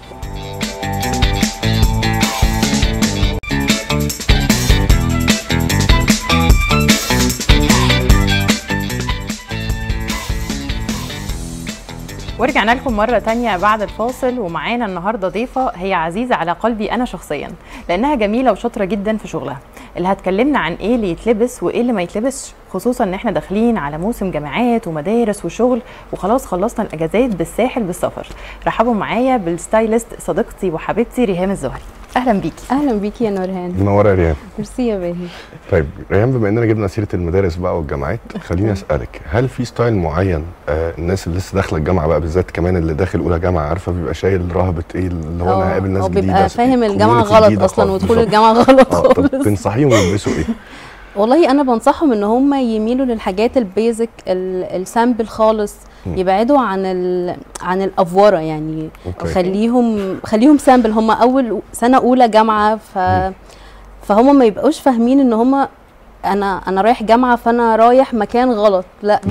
ورجعنا لكم مرة تانية بعد الفاصل ومعانا النهاردة ضيفة هي عزيزة على قلبي أنا شخصيا لأنها جميلة وشاطرة جدا في شغلها اللي هتكلمنا عن إيه اللي يتلبس وإيه اللي ما يتلبسش خصوصا إن إحنا داخلين على موسم جامعات ومدارس وشغل وخلاص خلصنا الأجازات بالساحل بالسفر رحبوا معايا بالستايلست صديقتي وحبيبتي ريهام الزهري أهلا بيكي اهلا بيكي يا نورهان منوره يا ريان ميرسي يا باهي طيب ريان بما اننا جبنا سيره المدارس بقى والجامعات خليني اسالك هل في ستايل معين آه الناس اللي لسه داخله الجامعه بقى بالذات كمان اللي داخل اولى جامعه عارفه بيبقى شايل رهبه ايه اللي هو انا هقابل ناس هو جديده بيبقى فاهم الجامعه community غلط جديدة اصلا خالص. ودخول بالظبط. الجامعه غلط اه طب خالص تنصحيهم يلبسوا ايه؟ والله انا بنصحهم ان هم يميلوا للحاجات البيزك ال- السامبل خالص مم. يبعدوا عن ال... عن الافوره يعني اوكي خليهم خليهم سامبل هم اول سنه اولى جامعه ف مم. فهم ما يبقوش فاهمين ان هم انا انا رايح جامعه فانا رايح مكان غلط لا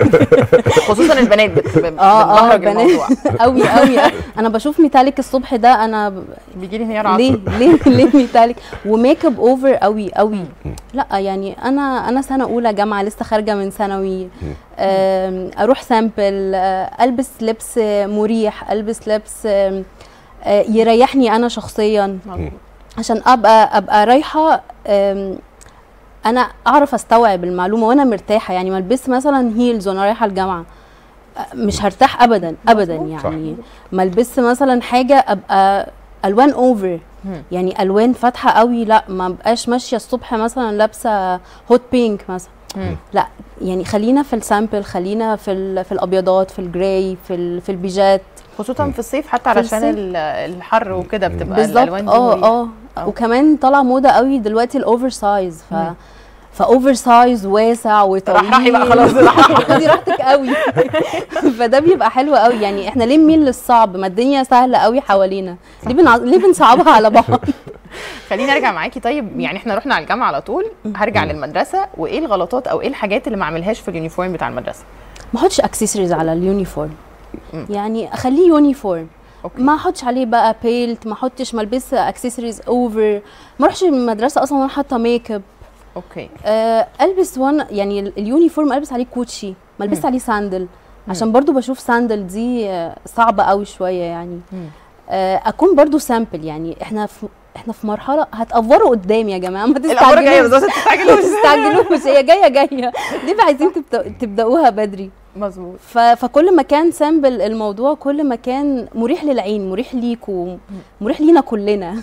خصوصا البنات بت- ب- اه اه بتبهرج بنات الموضوع قوي قوي انا بشوف ميتاليك الصبح ده انا ب- بيجي لي انهيار ليه عصبي ليه ليه ميتاليك وميك اب اوفر قوي قوي لا يعني انا انا سنه اولى جامعه لسه خارجه من ثانوي آم، اروح سامبل آه، البس لبس مريح البس لبس آم، آه، يريحني انا شخصيا مظبوط. عشان ابقى ابقى رايحه آم، انا اعرف استوعب المعلومه وانا مرتاحه يعني ما البس مثلا هيلز وانا رايحه الجامعه آه، مش هرتاح ابدا ابدا مظبوط. يعني ما البس مثلا حاجه ابقى الوان اوفر مم. يعني الوان فاتحه قوي لا ما بقاش ماشيه الصبح مثلا لابسه هوت بينك مثلا مم. لا يعني خلينا في السامبل خلينا في ال- في الابيضات في الجراي في ال- في البيجات خصوصا في الصيف حتى علشان الصيف. ال- الحر وكده بتبقى بالظبط الالوان دي اه مريحة. اه آه. وكمان طالعه موضه قوي دلوقتي الاوفر سايز ف مم. فاوفر سايز واسع وطويل رحرحي بقى خلاص، رحرحي. خدي راحتك قوي فده بيبقى حلو قوي يعني احنا ليه نميل للصعب ما الدنيا سهله قوي حوالينا ليه بنع... ليه بنصعبها على بعض خليني ارجع معاكي طيب يعني احنا رحنا على الجامعه على طول هرجع للمدرسه وايه الغلطات او ايه الحاجات اللي ما اعملهاش في اليونيفورم بتاع المدرسه ما احطش اكسسوارز على اليونيفورم مم. يعني اخليه يونيفورم اوكي ما احطش عليه بقى بيلت ما احطش ما البس اكسسوارز اوفر ما اروحش المدرسه اصلا وانا حاطه ميك اب اوكي آه، البس وانا يعني ال- اليونيفورم البس عليه كوتشي ما البس مم. عليه ساندل عشان برضو بشوف ساندل دي آه، صعبه قوي شويه يعني مم. آه، اكون برضو سامبل يعني احنا في احنا في مرحله هتقفروا قدام يا جماعه ما الامور جايه تستعجلوش بالظبط ما تستعجلوش هي جايه جايه ليه بقى عايزين تبدأ تبداوها بدري مظبوط ف... فكل ما كان سامبل الموضوع كل ما كان مريح للعين مريح ليكوا مريح لينا كلنا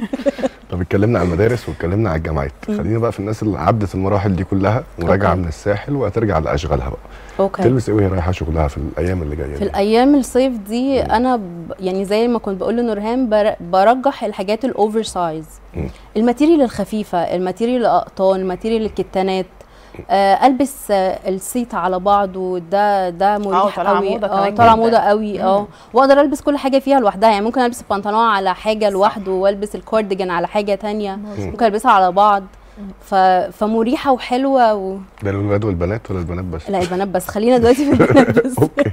طب اتكلمنا عن المدارس واتكلمنا على الجامعات خلينا بقى في الناس اللي عدت المراحل دي كلها وراجعه أوكي. من الساحل وهترجع لاشغالها بقى اوكي تلبس ايه وهي رايحه شغلها في الايام اللي جايه في دي؟ الايام الصيف دي انا ب... يعني زي ما كنت بقول لنورهان بر... برجح الحاجات الاوفر سايز مم. الماتيريال الخفيفه الماتيريال الاقطان الماتيريال الكتانات آه البس آه السيت على بعضه ده ده مريح طالعة قوي موضة اه كمان طالعه جداً. موضه قوي اه واقدر البس كل حاجه فيها لوحدها يعني ممكن البس البنطلون على حاجه لوحده والبس الكارديجان على حاجه تانية ممكن البسها على بعض ف... فمريحه وحلوه و... ده للولاد والبنات ولا البنات بس؟ لا البنات بس خلينا دلوقتي في البنات بس اوكي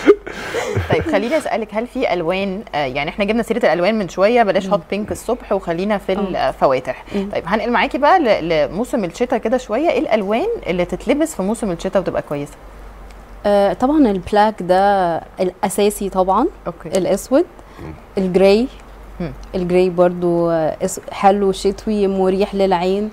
طيب خليني اسالك هل في الوان آه، يعني احنا جبنا سيره الالوان من شويه بلاش هوت بينك الصبح وخلينا في الفواتح مم. طيب هنقل معاكي بقى ل- لموسم الشتاء كده شويه ايه الالوان اللي تتلبس في موسم الشتاء وتبقى كويسه آه طبعا البلاك ده الاساسي طبعا اوكي الاسود الجراي مم. الجراي برضو آه، اس- حلو شتوي مريح للعين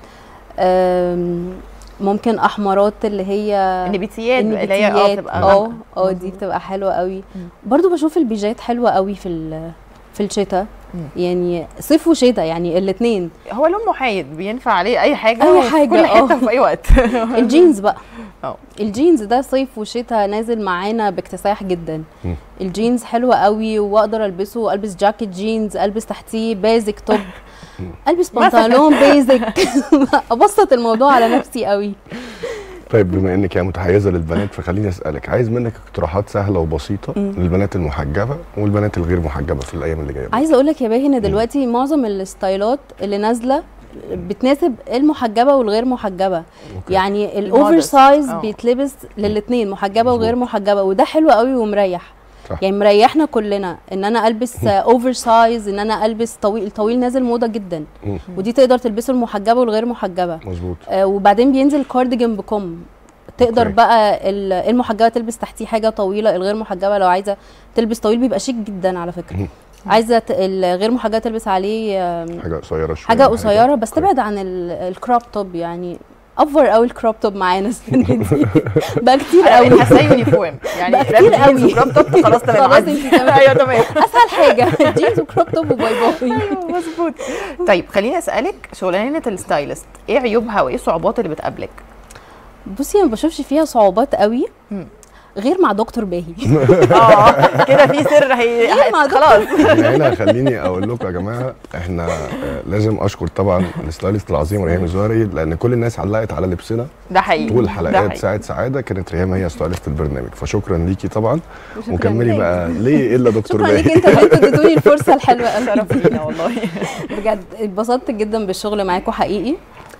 آم، ممكن احمرات اللي هي النبيتيات اللي هي اه النبيتيات. بتبقى اه غامقة. اه دي بتبقى حلوه قوي مم. برضو بشوف البيجات حلوه قوي في ال- في الشتاء مم. يعني صيف وشتاء يعني الاثنين هو لون محايد بينفع عليه اي حاجه أي وفي حاجة، كل اه. حته في اي وقت الجينز بقى اه. الجينز ده صيف وشتاء نازل معانا باكتساح جدا مم. الجينز حلوة قوي واقدر البسه البس جاكيت جينز البس تحتيه بيزك توب البس مثلاً. بنطلون بيزك ابسط الموضوع على نفسي قوي طيب بما انك يا متحيزه للبنات فخليني اسالك عايز منك اقتراحات سهله وبسيطه مم. للبنات المحجبه والبنات الغير محجبه في الايام اللي جايه عايزه اقول لك يا باهي ان دلوقتي معظم الستايلات اللي نازله بتناسب المحجبه والغير محجبه أوكي. يعني الاوفر المودست. سايز اه. بيتلبس للاثنين محجبه مظبوط. وغير محجبه وده حلو قوي ومريح صح. يعني مريحنا كلنا ان انا البس اوفر سايز ان انا البس طويل طويل نازل موضه جدا مم. ودي تقدر تلبسه المحجبه والغير محجبه مظبوط آه وبعدين بينزل كارديجان بكم تقدر أوكي. بقى ال- المحجبه تلبس تحتيه حاجه طويله الغير محجبه لو عايزه تلبس طويل بيبقى شيك جدا على فكره مم. عايزه ت- الغير محجبه تلبس عليه آم، حاجه قصيره شويه حاجه قصيره بس أوكي. تبعد عن ال- الكروب توب يعني افور قوي الكروب توب معانا السنه دي بقى كتير انا قوي بقيت حاساه يونيفورم يعني بقى كتير لابس جينز قوي. وكروب توب خلاص تمام خلاص عدي. انت تمام. ايوه تمام اسهل حاجه جينز وكروب توب وباي باي ايوه مظبوط طيب خليني اسالك شغلانه الستايلست ايه عيوبها وايه الصعوبات اللي بتقابلك بصي انا ما بشوفش فيها صعوبات قوي مم. غير مع دكتور باهي اه كده في سر هي إيه مع دكتور؟ خلاص من هنا خليني اقول لكم يا جماعه احنا آه، لازم اشكر طبعا الستايلست العظيم ريهام الزهري لان كل الناس علقت على لبسنا ده حقيقي طول ده حلقات حقيقي. ساعه سعاده كانت ريهام هي ستايلست البرنامج فشكرا ليكي طبعا شكراً وكملي ليك. بقى ليه الا دكتور شكرا ليك باهي انت اللي انتوا اديتوني الفرصه الحلوه قوي شرف لينا والله بجد اتبسطت جدا بالشغل معاكم حقيقي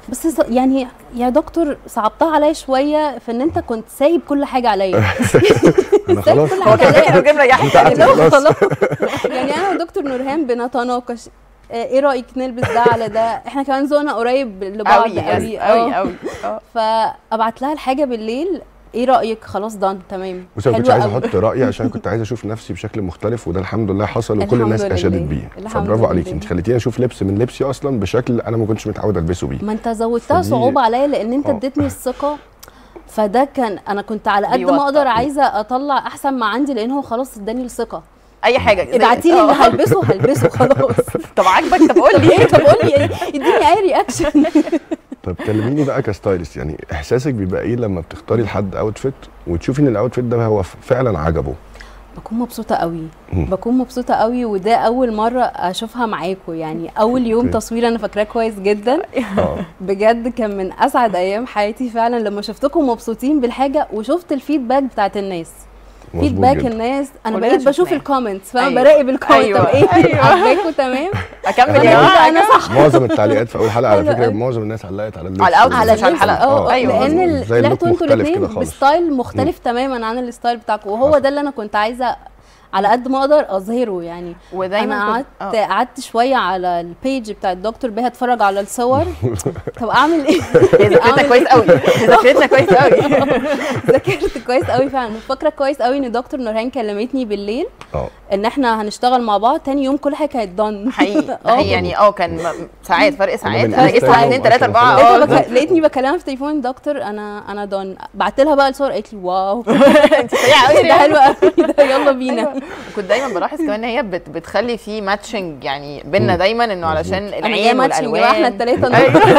بس ص- يعني يا دكتور صعبتها عليا شويه في ان انت كنت سايب كل حاجه عليا انا خلاص كل هو حاجه كان عليا كده مريحني بتاعتي اللي هو خلاص. خلاص يعني انا ودكتور نورهان بنتناقش آه، ايه رايك نلبس ده على ده احنا كمان ذوقنا قريب لبعض قوي قوي قوي اه قوي اه فابعت لها الحاجه بالليل ايه رايك خلاص دان تمام بس انا كنت حلوة عايز قوي. احط رايي عشان كنت عايز اشوف نفسي بشكل مختلف وده الحمد لله حصل وكل الحمد الناس لله. اشادت بيه الحمد فبرافو عليك لله. انت خليتيني اشوف لبس من لبسي اصلا بشكل انا ما كنتش متعود البسه بيه ما انت زودتها فدي- صعوبه عليا لان انت اه. اديتني الثقه فده كان انا كنت على قد بيوتر. ما اقدر عايزه اطلع احسن ما عندي لان هو خلاص اداني الثقه اي حاجه زي- ابعتي لي اللي اه. هلبسه هلبسه خلاص طب عاجبك طب قول لي ايه طب قول لي اديني اي رياكشن طب كلميني بقى كستايلست يعني احساسك بيبقى ايه لما بتختاري لحد اوتفيت وتشوفي ان الاوتفيت ده هو فعلا عجبه بكون مبسوطه قوي مم. بكون مبسوطه قوي وده اول مره اشوفها معاكم يعني اول يوم اوكي. تصوير انا فاكراه كويس جدا اه بجد كان من اسعد ايام حياتي فعلا لما شفتكم مبسوطين بالحاجه وشفت الفيدباك بتاعت الناس مظبوط فيدباك جدا. الناس انا كلنا بقيت بشوف شفناه. الكومنتس فانا أيوة. براقب الكومنت أيوة. طب ايه أيوة. عجباكم تمام اكمل انا يا قلت جماعه انا صح معظم التعليقات في اول حلقه على حلو فكره قوي. معظم الناس علقت على اللبس على الأوتفيت على مش على اللبس، الحلقة. اه أيوة. لان زي اللوك طلعتوا انتوا مختلف كده الاثنين خالص. بستايل مختلف تماما عن الستايل بتاعكم وهو حصل. ده اللي انا كنت عايزه على قد ما اقدر اظهره يعني ودايما انا كنت- قعدت اه. قعدت شويه على البيج بتاع الدكتور بيها اتفرج على الصور طب اعمل ايه هي ذاكرتنا كويس قوي هي ذاكرتنا كويس قوي ذاكرت كويس قوي فعلا فاكره كويس قوي ان دكتور نورهان كلمتني بالليل اه ان احنا هنشتغل مع بعض تاني يوم كل حاجه كانت دون حقيقي ده حقيقي يعني اه كان م- ساعات فرق ساعات من انا جيت إنستا واحد يوم اتنين تلاته أصلاً اربعه خلاص. اه لقيتها بك... لقيتني بكلمها في التليفون دكتور انا انا دون بعت لها بقى الصور قالت لي واو انت سريعه قوي ده حلو قوي ده يلا بينا أيوة. كنت دايما بلاحظ كمان ان هي بت بتخلي في ماتشنج يعني بينا دايما انه علشان انا جايه العين ماتشنج بقى احنا والالوان الثلاثه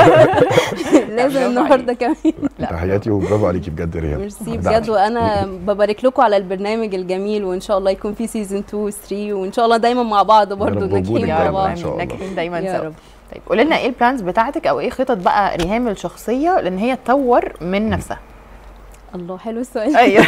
برافو لازم عليك. النهارده كمان تحياتي وبرافو عليكي بجد يا ريهام ميرسي أبدعتي. بجد وانا ببارك لكم على البرنامج الجميل وان شاء الله يكون في سيزون 2 و 3 وان شاء الله دايما مع بعض برضه رب وجودك ناجحين يا مع رب بعض إن شاء الله. ناجحين دايما يا سوا رب طيب قولي لنا ايه البلانز بتاعتك او ايه خطط بقى ريهام الشخصيه لان هي تطور من نفسها الله حلو السؤال ايوه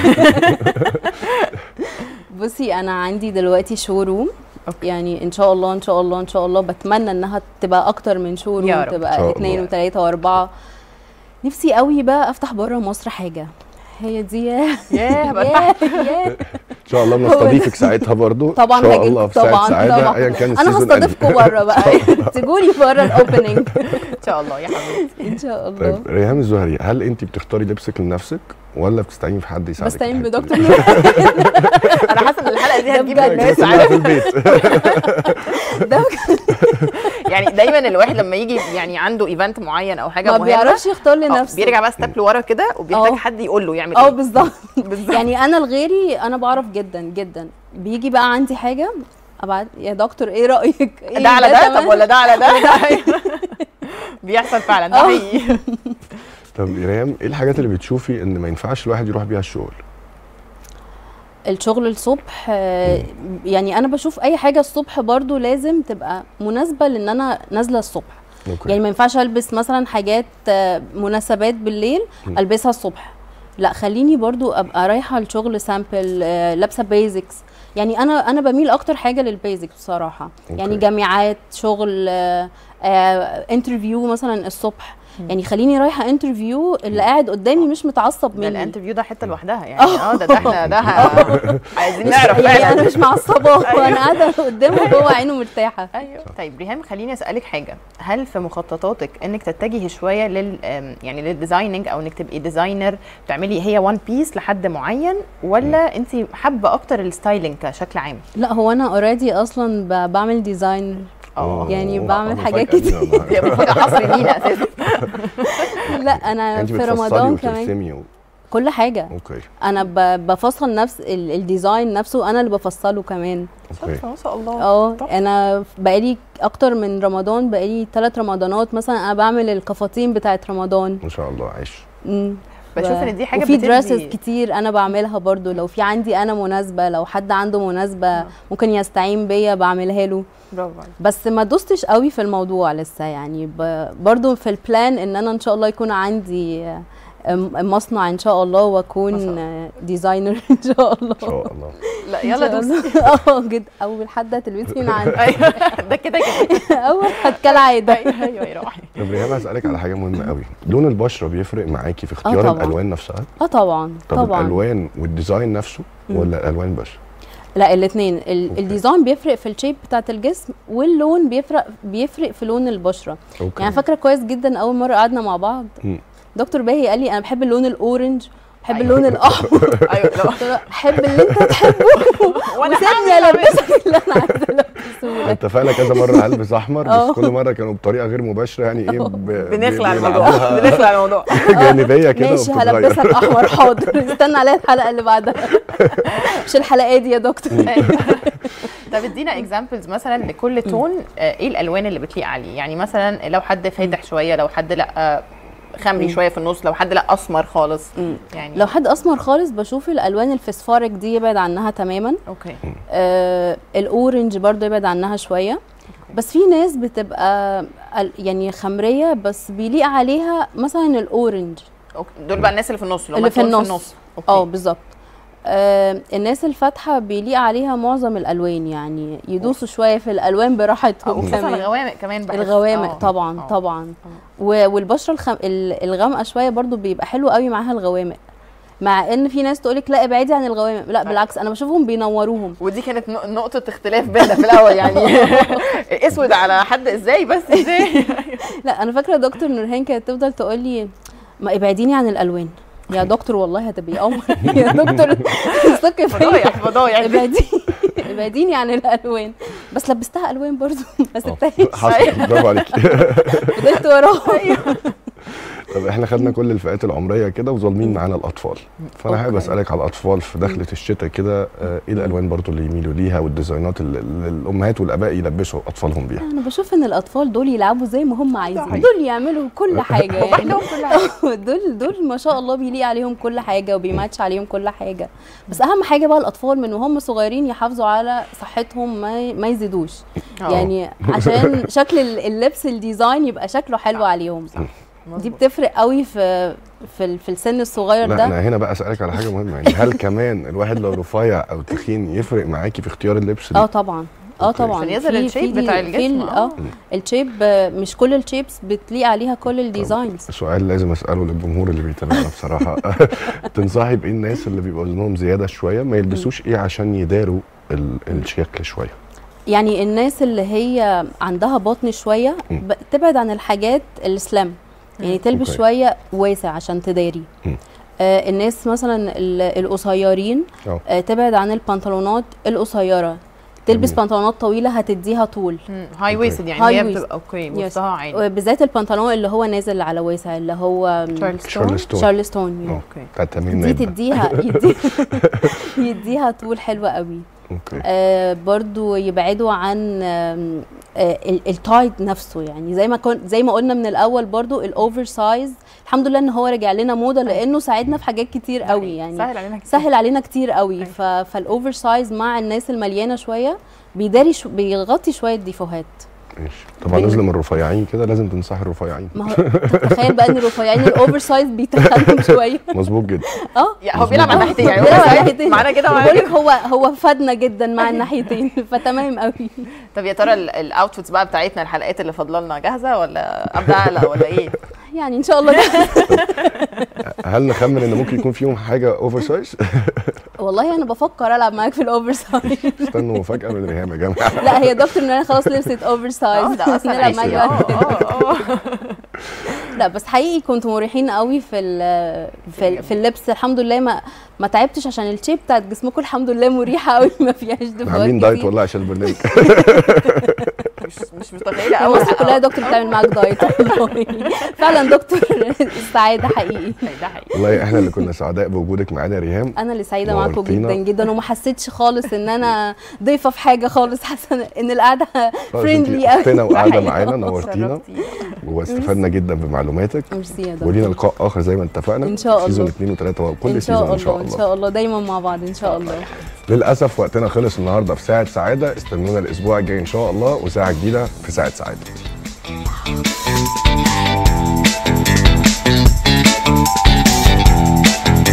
بصي انا عندي دلوقتي شوروم أوكي. يعني ان شاء الله ان شاء الله ان شاء الله بتمنى انها تبقى اكتر من شوروم يا رب. إن شاء تبقى الله. اثنين وثلاثه واربعه نفسي قوي بقى افتح بره مصر حاجه هي دي يا ياه هبقى يا يا ان شاء الله بنستضيفك ساعتها برضو طبعا ان شاء هاجي الله في ساعه طبعا سعاده طبعا ايا كان انا السيزون هستضيفكم بره بقى تجولي بره الاوبننج ان شاء الله يا حبيبتي ان شاء الله طيب ريهام الزهري هل انت بتختاري لبسك لنفسك ولا بتستعيني في حد يساعدك بستعين في الحتة بدكتور دي؟ نور انا حاسه ان الحلقه دي ده هتجيب بجد. الناس كلها عارف في البيت ده يعني دايما الواحد لما يجي يعني عنده ايفنت معين او حاجه ما مهمه بيعرفش يختار آه، لنفسه بيرجع بقى ستيب لورا كده وبيحتاج اه. حد يقول له يعمل اه ايه بالظبط بالظبط يعني انا لغيري انا بعرف جدا جدا بيجي بقى عندي حاجه ابعت يا دكتور ايه رايك إيه ده على ده تمام؟ طب ولا ده على ده بيحصل فعلا ده اه. حقيقي طب يا ريهام ايه الحاجات اللي بتشوفي ان ما ينفعش الواحد يروح بيها الشغل الشغل الصبح آه، يعني انا بشوف اي حاجه الصبح برضو لازم تبقى مناسبه لان انا نازله الصبح اوكي يعني ما ينفعش البس مثلا حاجات آه، مناسبات بالليل م. البسها الصبح لا خليني برضو ابقى رايحه الشغل سامبل لابسه بيزكس يعني انا انا بميل اكتر حاجه للبيزكس بصراحه أوكي. يعني جامعات شغل انترفيو مثلا الصبح يعني خليني رايحه انترفيو اللي قاعد قدامي مش متعصب ده مني الانترفيو ده حته لوحدها يعني اه ده ده احنا ده ه- عايزين نعرف يعني فعلا انا مش معصباه وانا قاعده قدامه وهو عينه مرتاحه ايوه طيب ريهام خليني اسالك حاجه هل في مخططاتك انك تتجهي شويه لل آم، يعني للديزايننج او انك تبقي ديزاينر تعملي هي وان بيس لحد معين ولا انت حابه اكتر الستايلينج كشكل عام لا هو انا اوريدي اصلا ب- بعمل ديزاين اه يعني أوه، بعمل مفاجأة حاجات دي والله. هي مفاجاه حصر لينا اساسا لا انا انت في بتفصلي رمضان كمان وترسمي و... كل حاجه اوكي انا ب- بفصل نفس ال- الديزاين نفسه انا اللي بفصله كمان اوكي ما شاء الله اه تحفة. انا بقالي اكتر من رمضان بقالي ثلاث رمضانات مثلا انا بعمل القفاطين بتاعت رمضان ما شاء الله عايش مم. بشوف ب- ان دي حاجه وفي بتدي- دراسز كتير انا بعملها برضو لو في عندي انا مناسبه لو حد عنده مناسبه ممكن يستعين بيا بعملها له برافو عليك. بس ما دوستش قوي في الموضوع لسه يعني ب... برضو في البلان ان انا ان شاء الله يكون عندي م- مصنع ان شاء الله واكون آه، ديزاينر ان شاء الله ان شاء الله لا إن يلا شاء دوس الله. اه جد اول حد هتلبسي من عندي ايوه ده كده كده اول حد كالعاده ايوه ايوه يا روحي طب ريهام هسألك على حاجة مهمة قوي لون البشرة بيفرق معاكي في اختيار طبعاً. الألوان نفسها اه طبعا طب طبعا الألوان والديزاين نفسه ولا الألوان بس لا الاثنين أوكي. الديزاين بيفرق في الشيب بتاعت الجسم واللون بيفرق بيفرق في لون البشره اوكي يعني فاكره كويس جدا اول مره قعدنا مع بعض مم. دكتور باهي قال لي انا بحب اللون الاورنج بحب اللون الاحمر ايوه لا قلت له احب اللي انت تحبه وانا وسيبني هعمل البسك اللي انا عايزه البسه لك اتفقنا كذا مرة هلبس أحمر اه. بس كل مرة كانوا بطريقة غير مباشرة يعني إيه ب- بنخلع ب- الموضوع بيلعبوها بنخلع الموضوع جانبية كده ماشي وبتتغير. هلبسك احمر حاضر استنى عليا الحلقه اللي بعدها مش الحلقه دي يا دكتور طب ادينا اكزامبلز مثلا لكل تون آه، ايه الالوان اللي بتليق عليه يعني مثلا لو حد فاتح شويه لو حد لا آه، خمري مم. شويه في النص لو حد لا اسمر خالص مم. يعني لو حد اسمر خالص بشوف الالوان الفسفارك دي يبعد عنها تماما اوكي آه الاورنج برضو يبعد عنها شويه بس في ناس بتبقى ال- يعني خمريه بس بيليق عليها مثلا الاورنج اوكي دول بقى الناس اللي في النص اللي في النص. اوكي اه بالظبط آه الناس الفاتحه بيليق عليها معظم الالوان يعني يدوسوا شويه في الالوان براحتهم وخصوصا كمان. الغوامق كمان بحس الغوامق آه. طبعا آه. طبعا و- والبشره الخم... ال- الغامقه شويه برضو بيبقى حلو قوي معاها الغوامق مع ان في ناس تقولك لا ابعدي عن الغوامق لا بالعكس انا بشوفهم بينوروهم ودي كانت نق- نقطة اختلاف بينا في الأول يعني اسود على حد ازاي بس ازاي لا انا فاكره دكتور نورهان كانت تفضل تقول لي ما ابعديني عن الالوان يا دكتور والله هتبقي قمر يا دكتور ثقي فضايح فيا فضايح ابعديني ابعديني عن الالوان بس لبستها الوان برضو ما سبتهاش حصل برافو عليكي فضلت وراها طب احنا خدنا كل الفئات العمريه كده وظالمين معانا الاطفال فانا حابب أوكي. اسالك على الاطفال في دخله الشتاء كده آه، ايه الالوان برضو اللي يميلوا ليها والديزاينات اللي اللي الامهات والاباء يلبسوا اطفالهم بيها انا بشوف ان الاطفال دول يلعبوا زي ما هم عايزين صحيح. دول يعملوا كل حاجه وباح يعني لهم كل حاجة دول دول ما شاء الله بيليق عليهم كل حاجه وبيماتش عليهم كل حاجه بس اهم حاجه بقى الاطفال من وهم صغيرين يحافظوا على صحتهم ما ما يزيدوش آه. يعني عشان شكل ال- اللبس الديزاين يبقى شكله حلو عليهم دي بتفرق قوي في في ال- في السن الصغير لا ده انا هنا بقى اسالك على حاجه مهمه يعني هل كمان الواحد لو رفيع او تخين يفرق معاكي في اختيار اللبس اه دي طبعا اه أوكي. طبعا عشان يظهر في- الشيب في دي- بتاع في الجسم، ال- آه. اه الشيب آه، مش كل الشيبس بتليق عليها كل الديزاينز سؤال لازم اساله للجمهور اللي بيتابعنا بصراحه تنصحي بايه الناس اللي بيبقى وزنهم زياده شويه ما يلبسوش ايه عشان يداروا ال- الشكل شويه يعني الناس اللي هي عندها بطن شويه مم. ب- تبعد عن الحاجات السلام يعني تلبس أوكي. شويه واسع عشان تداري مم. آه الناس مثلا ال- القصيرين اه آه تبعد عن البنطلونات القصيره تلبس جميل. بنطلونات طويله هتديها طول هاي ويستد يعني High هي waist. بتبقى اوكي Yes. وسطها عالي بالذات البنطلون اللي هو نازل على واسع اللي هو شارلستون شارلستون اه اوكي بتاع دي التمرين ده تديها يدي- يديها طول حلوه قوي اوكي آه برضو يبعدوا عن آم، آه ال- التايت نفسه يعني زي ما كن زي ما قلنا من الاول برضو الاوفر سايز الحمد لله ان هو رجع لنا موضه لانه ساعدنا في حاجات كتير قوي يعني سهل علينا كتير. سهل علينا كتير قوي ف... فالاوفر سايز مع الناس المليانه شويه بيداري شو... بيغطي شويه ديفوهات ماشي طبعا نظلم الرفيعين كده لازم تنصحي الرفيعين ما هو تخيل بقى ان الرفيعين الاوفر سايز بيتخنهم شويه مظبوط جدا اه يعني هو بيلعب على الناحيتين يعني بيلعب على هو الناحيتين. معانا كده ومعانا بقول لك كده هو هو فادنا جدا مع الناحيتين فتمام قوي طب يا ترى الاوتفيتس بقى بتاعتنا الحلقات اللي فاضله لنا جاهزه ولا ابدا اعلى ولا ايه؟ يعني ان شاء الله ده هل نخمن ان ممكن يكون فيهم حاجه اوفر سايز والله انا بفكر العب معاك في الاوفر سايز استنوا مفاجاه من ريهام يا جماعه لا هي دكتور ان انا خلاص لبست اوفر اه سايز ده اصلا نلعب معاك عيش. بقى. اه اه اه لا بس حقيقي كنتوا مريحين قوي في ال- في, في اللبس الحمد لله ما ما تعبتش عشان الشيب بتاعت جسمكم الحمد لله مريحه قوي ما فيهاش دفوات عاملين دايت كتير. والله عشان البرنامج مش مش متخيله قوي مصر كلها دكتور بتعمل معاك دايت والله فعلا دكتور السعاده حقيقي ده حقيقي والله احنا اللي كنا سعداء بوجودك معانا يا ريهام انا اللي سعيده معاكم نورتينا. جدا جدا وما حسيتش خالص ان انا ضيفه في حاجه خالص حاسه ان القعده فريندلي قوي اختنا ده وقاعده حقيقي. معانا نورتينا شرفتينا. واستفدنا جدا بمعلوماتك ميرسي يا ولينا دكتور لقاء اخر زي ما اتفقنا إن شاء الله. سيزون 2 و3 وكل ان سيزون شاء ان شاء الله ان الله شاء الله دايما مع بعض ان شاء الله للاسف وقتنا خلص النهارده في ساعه سعاده استنونا الاسبوع الجاي ان شاء الله وساعه جديده في ساعه سعاده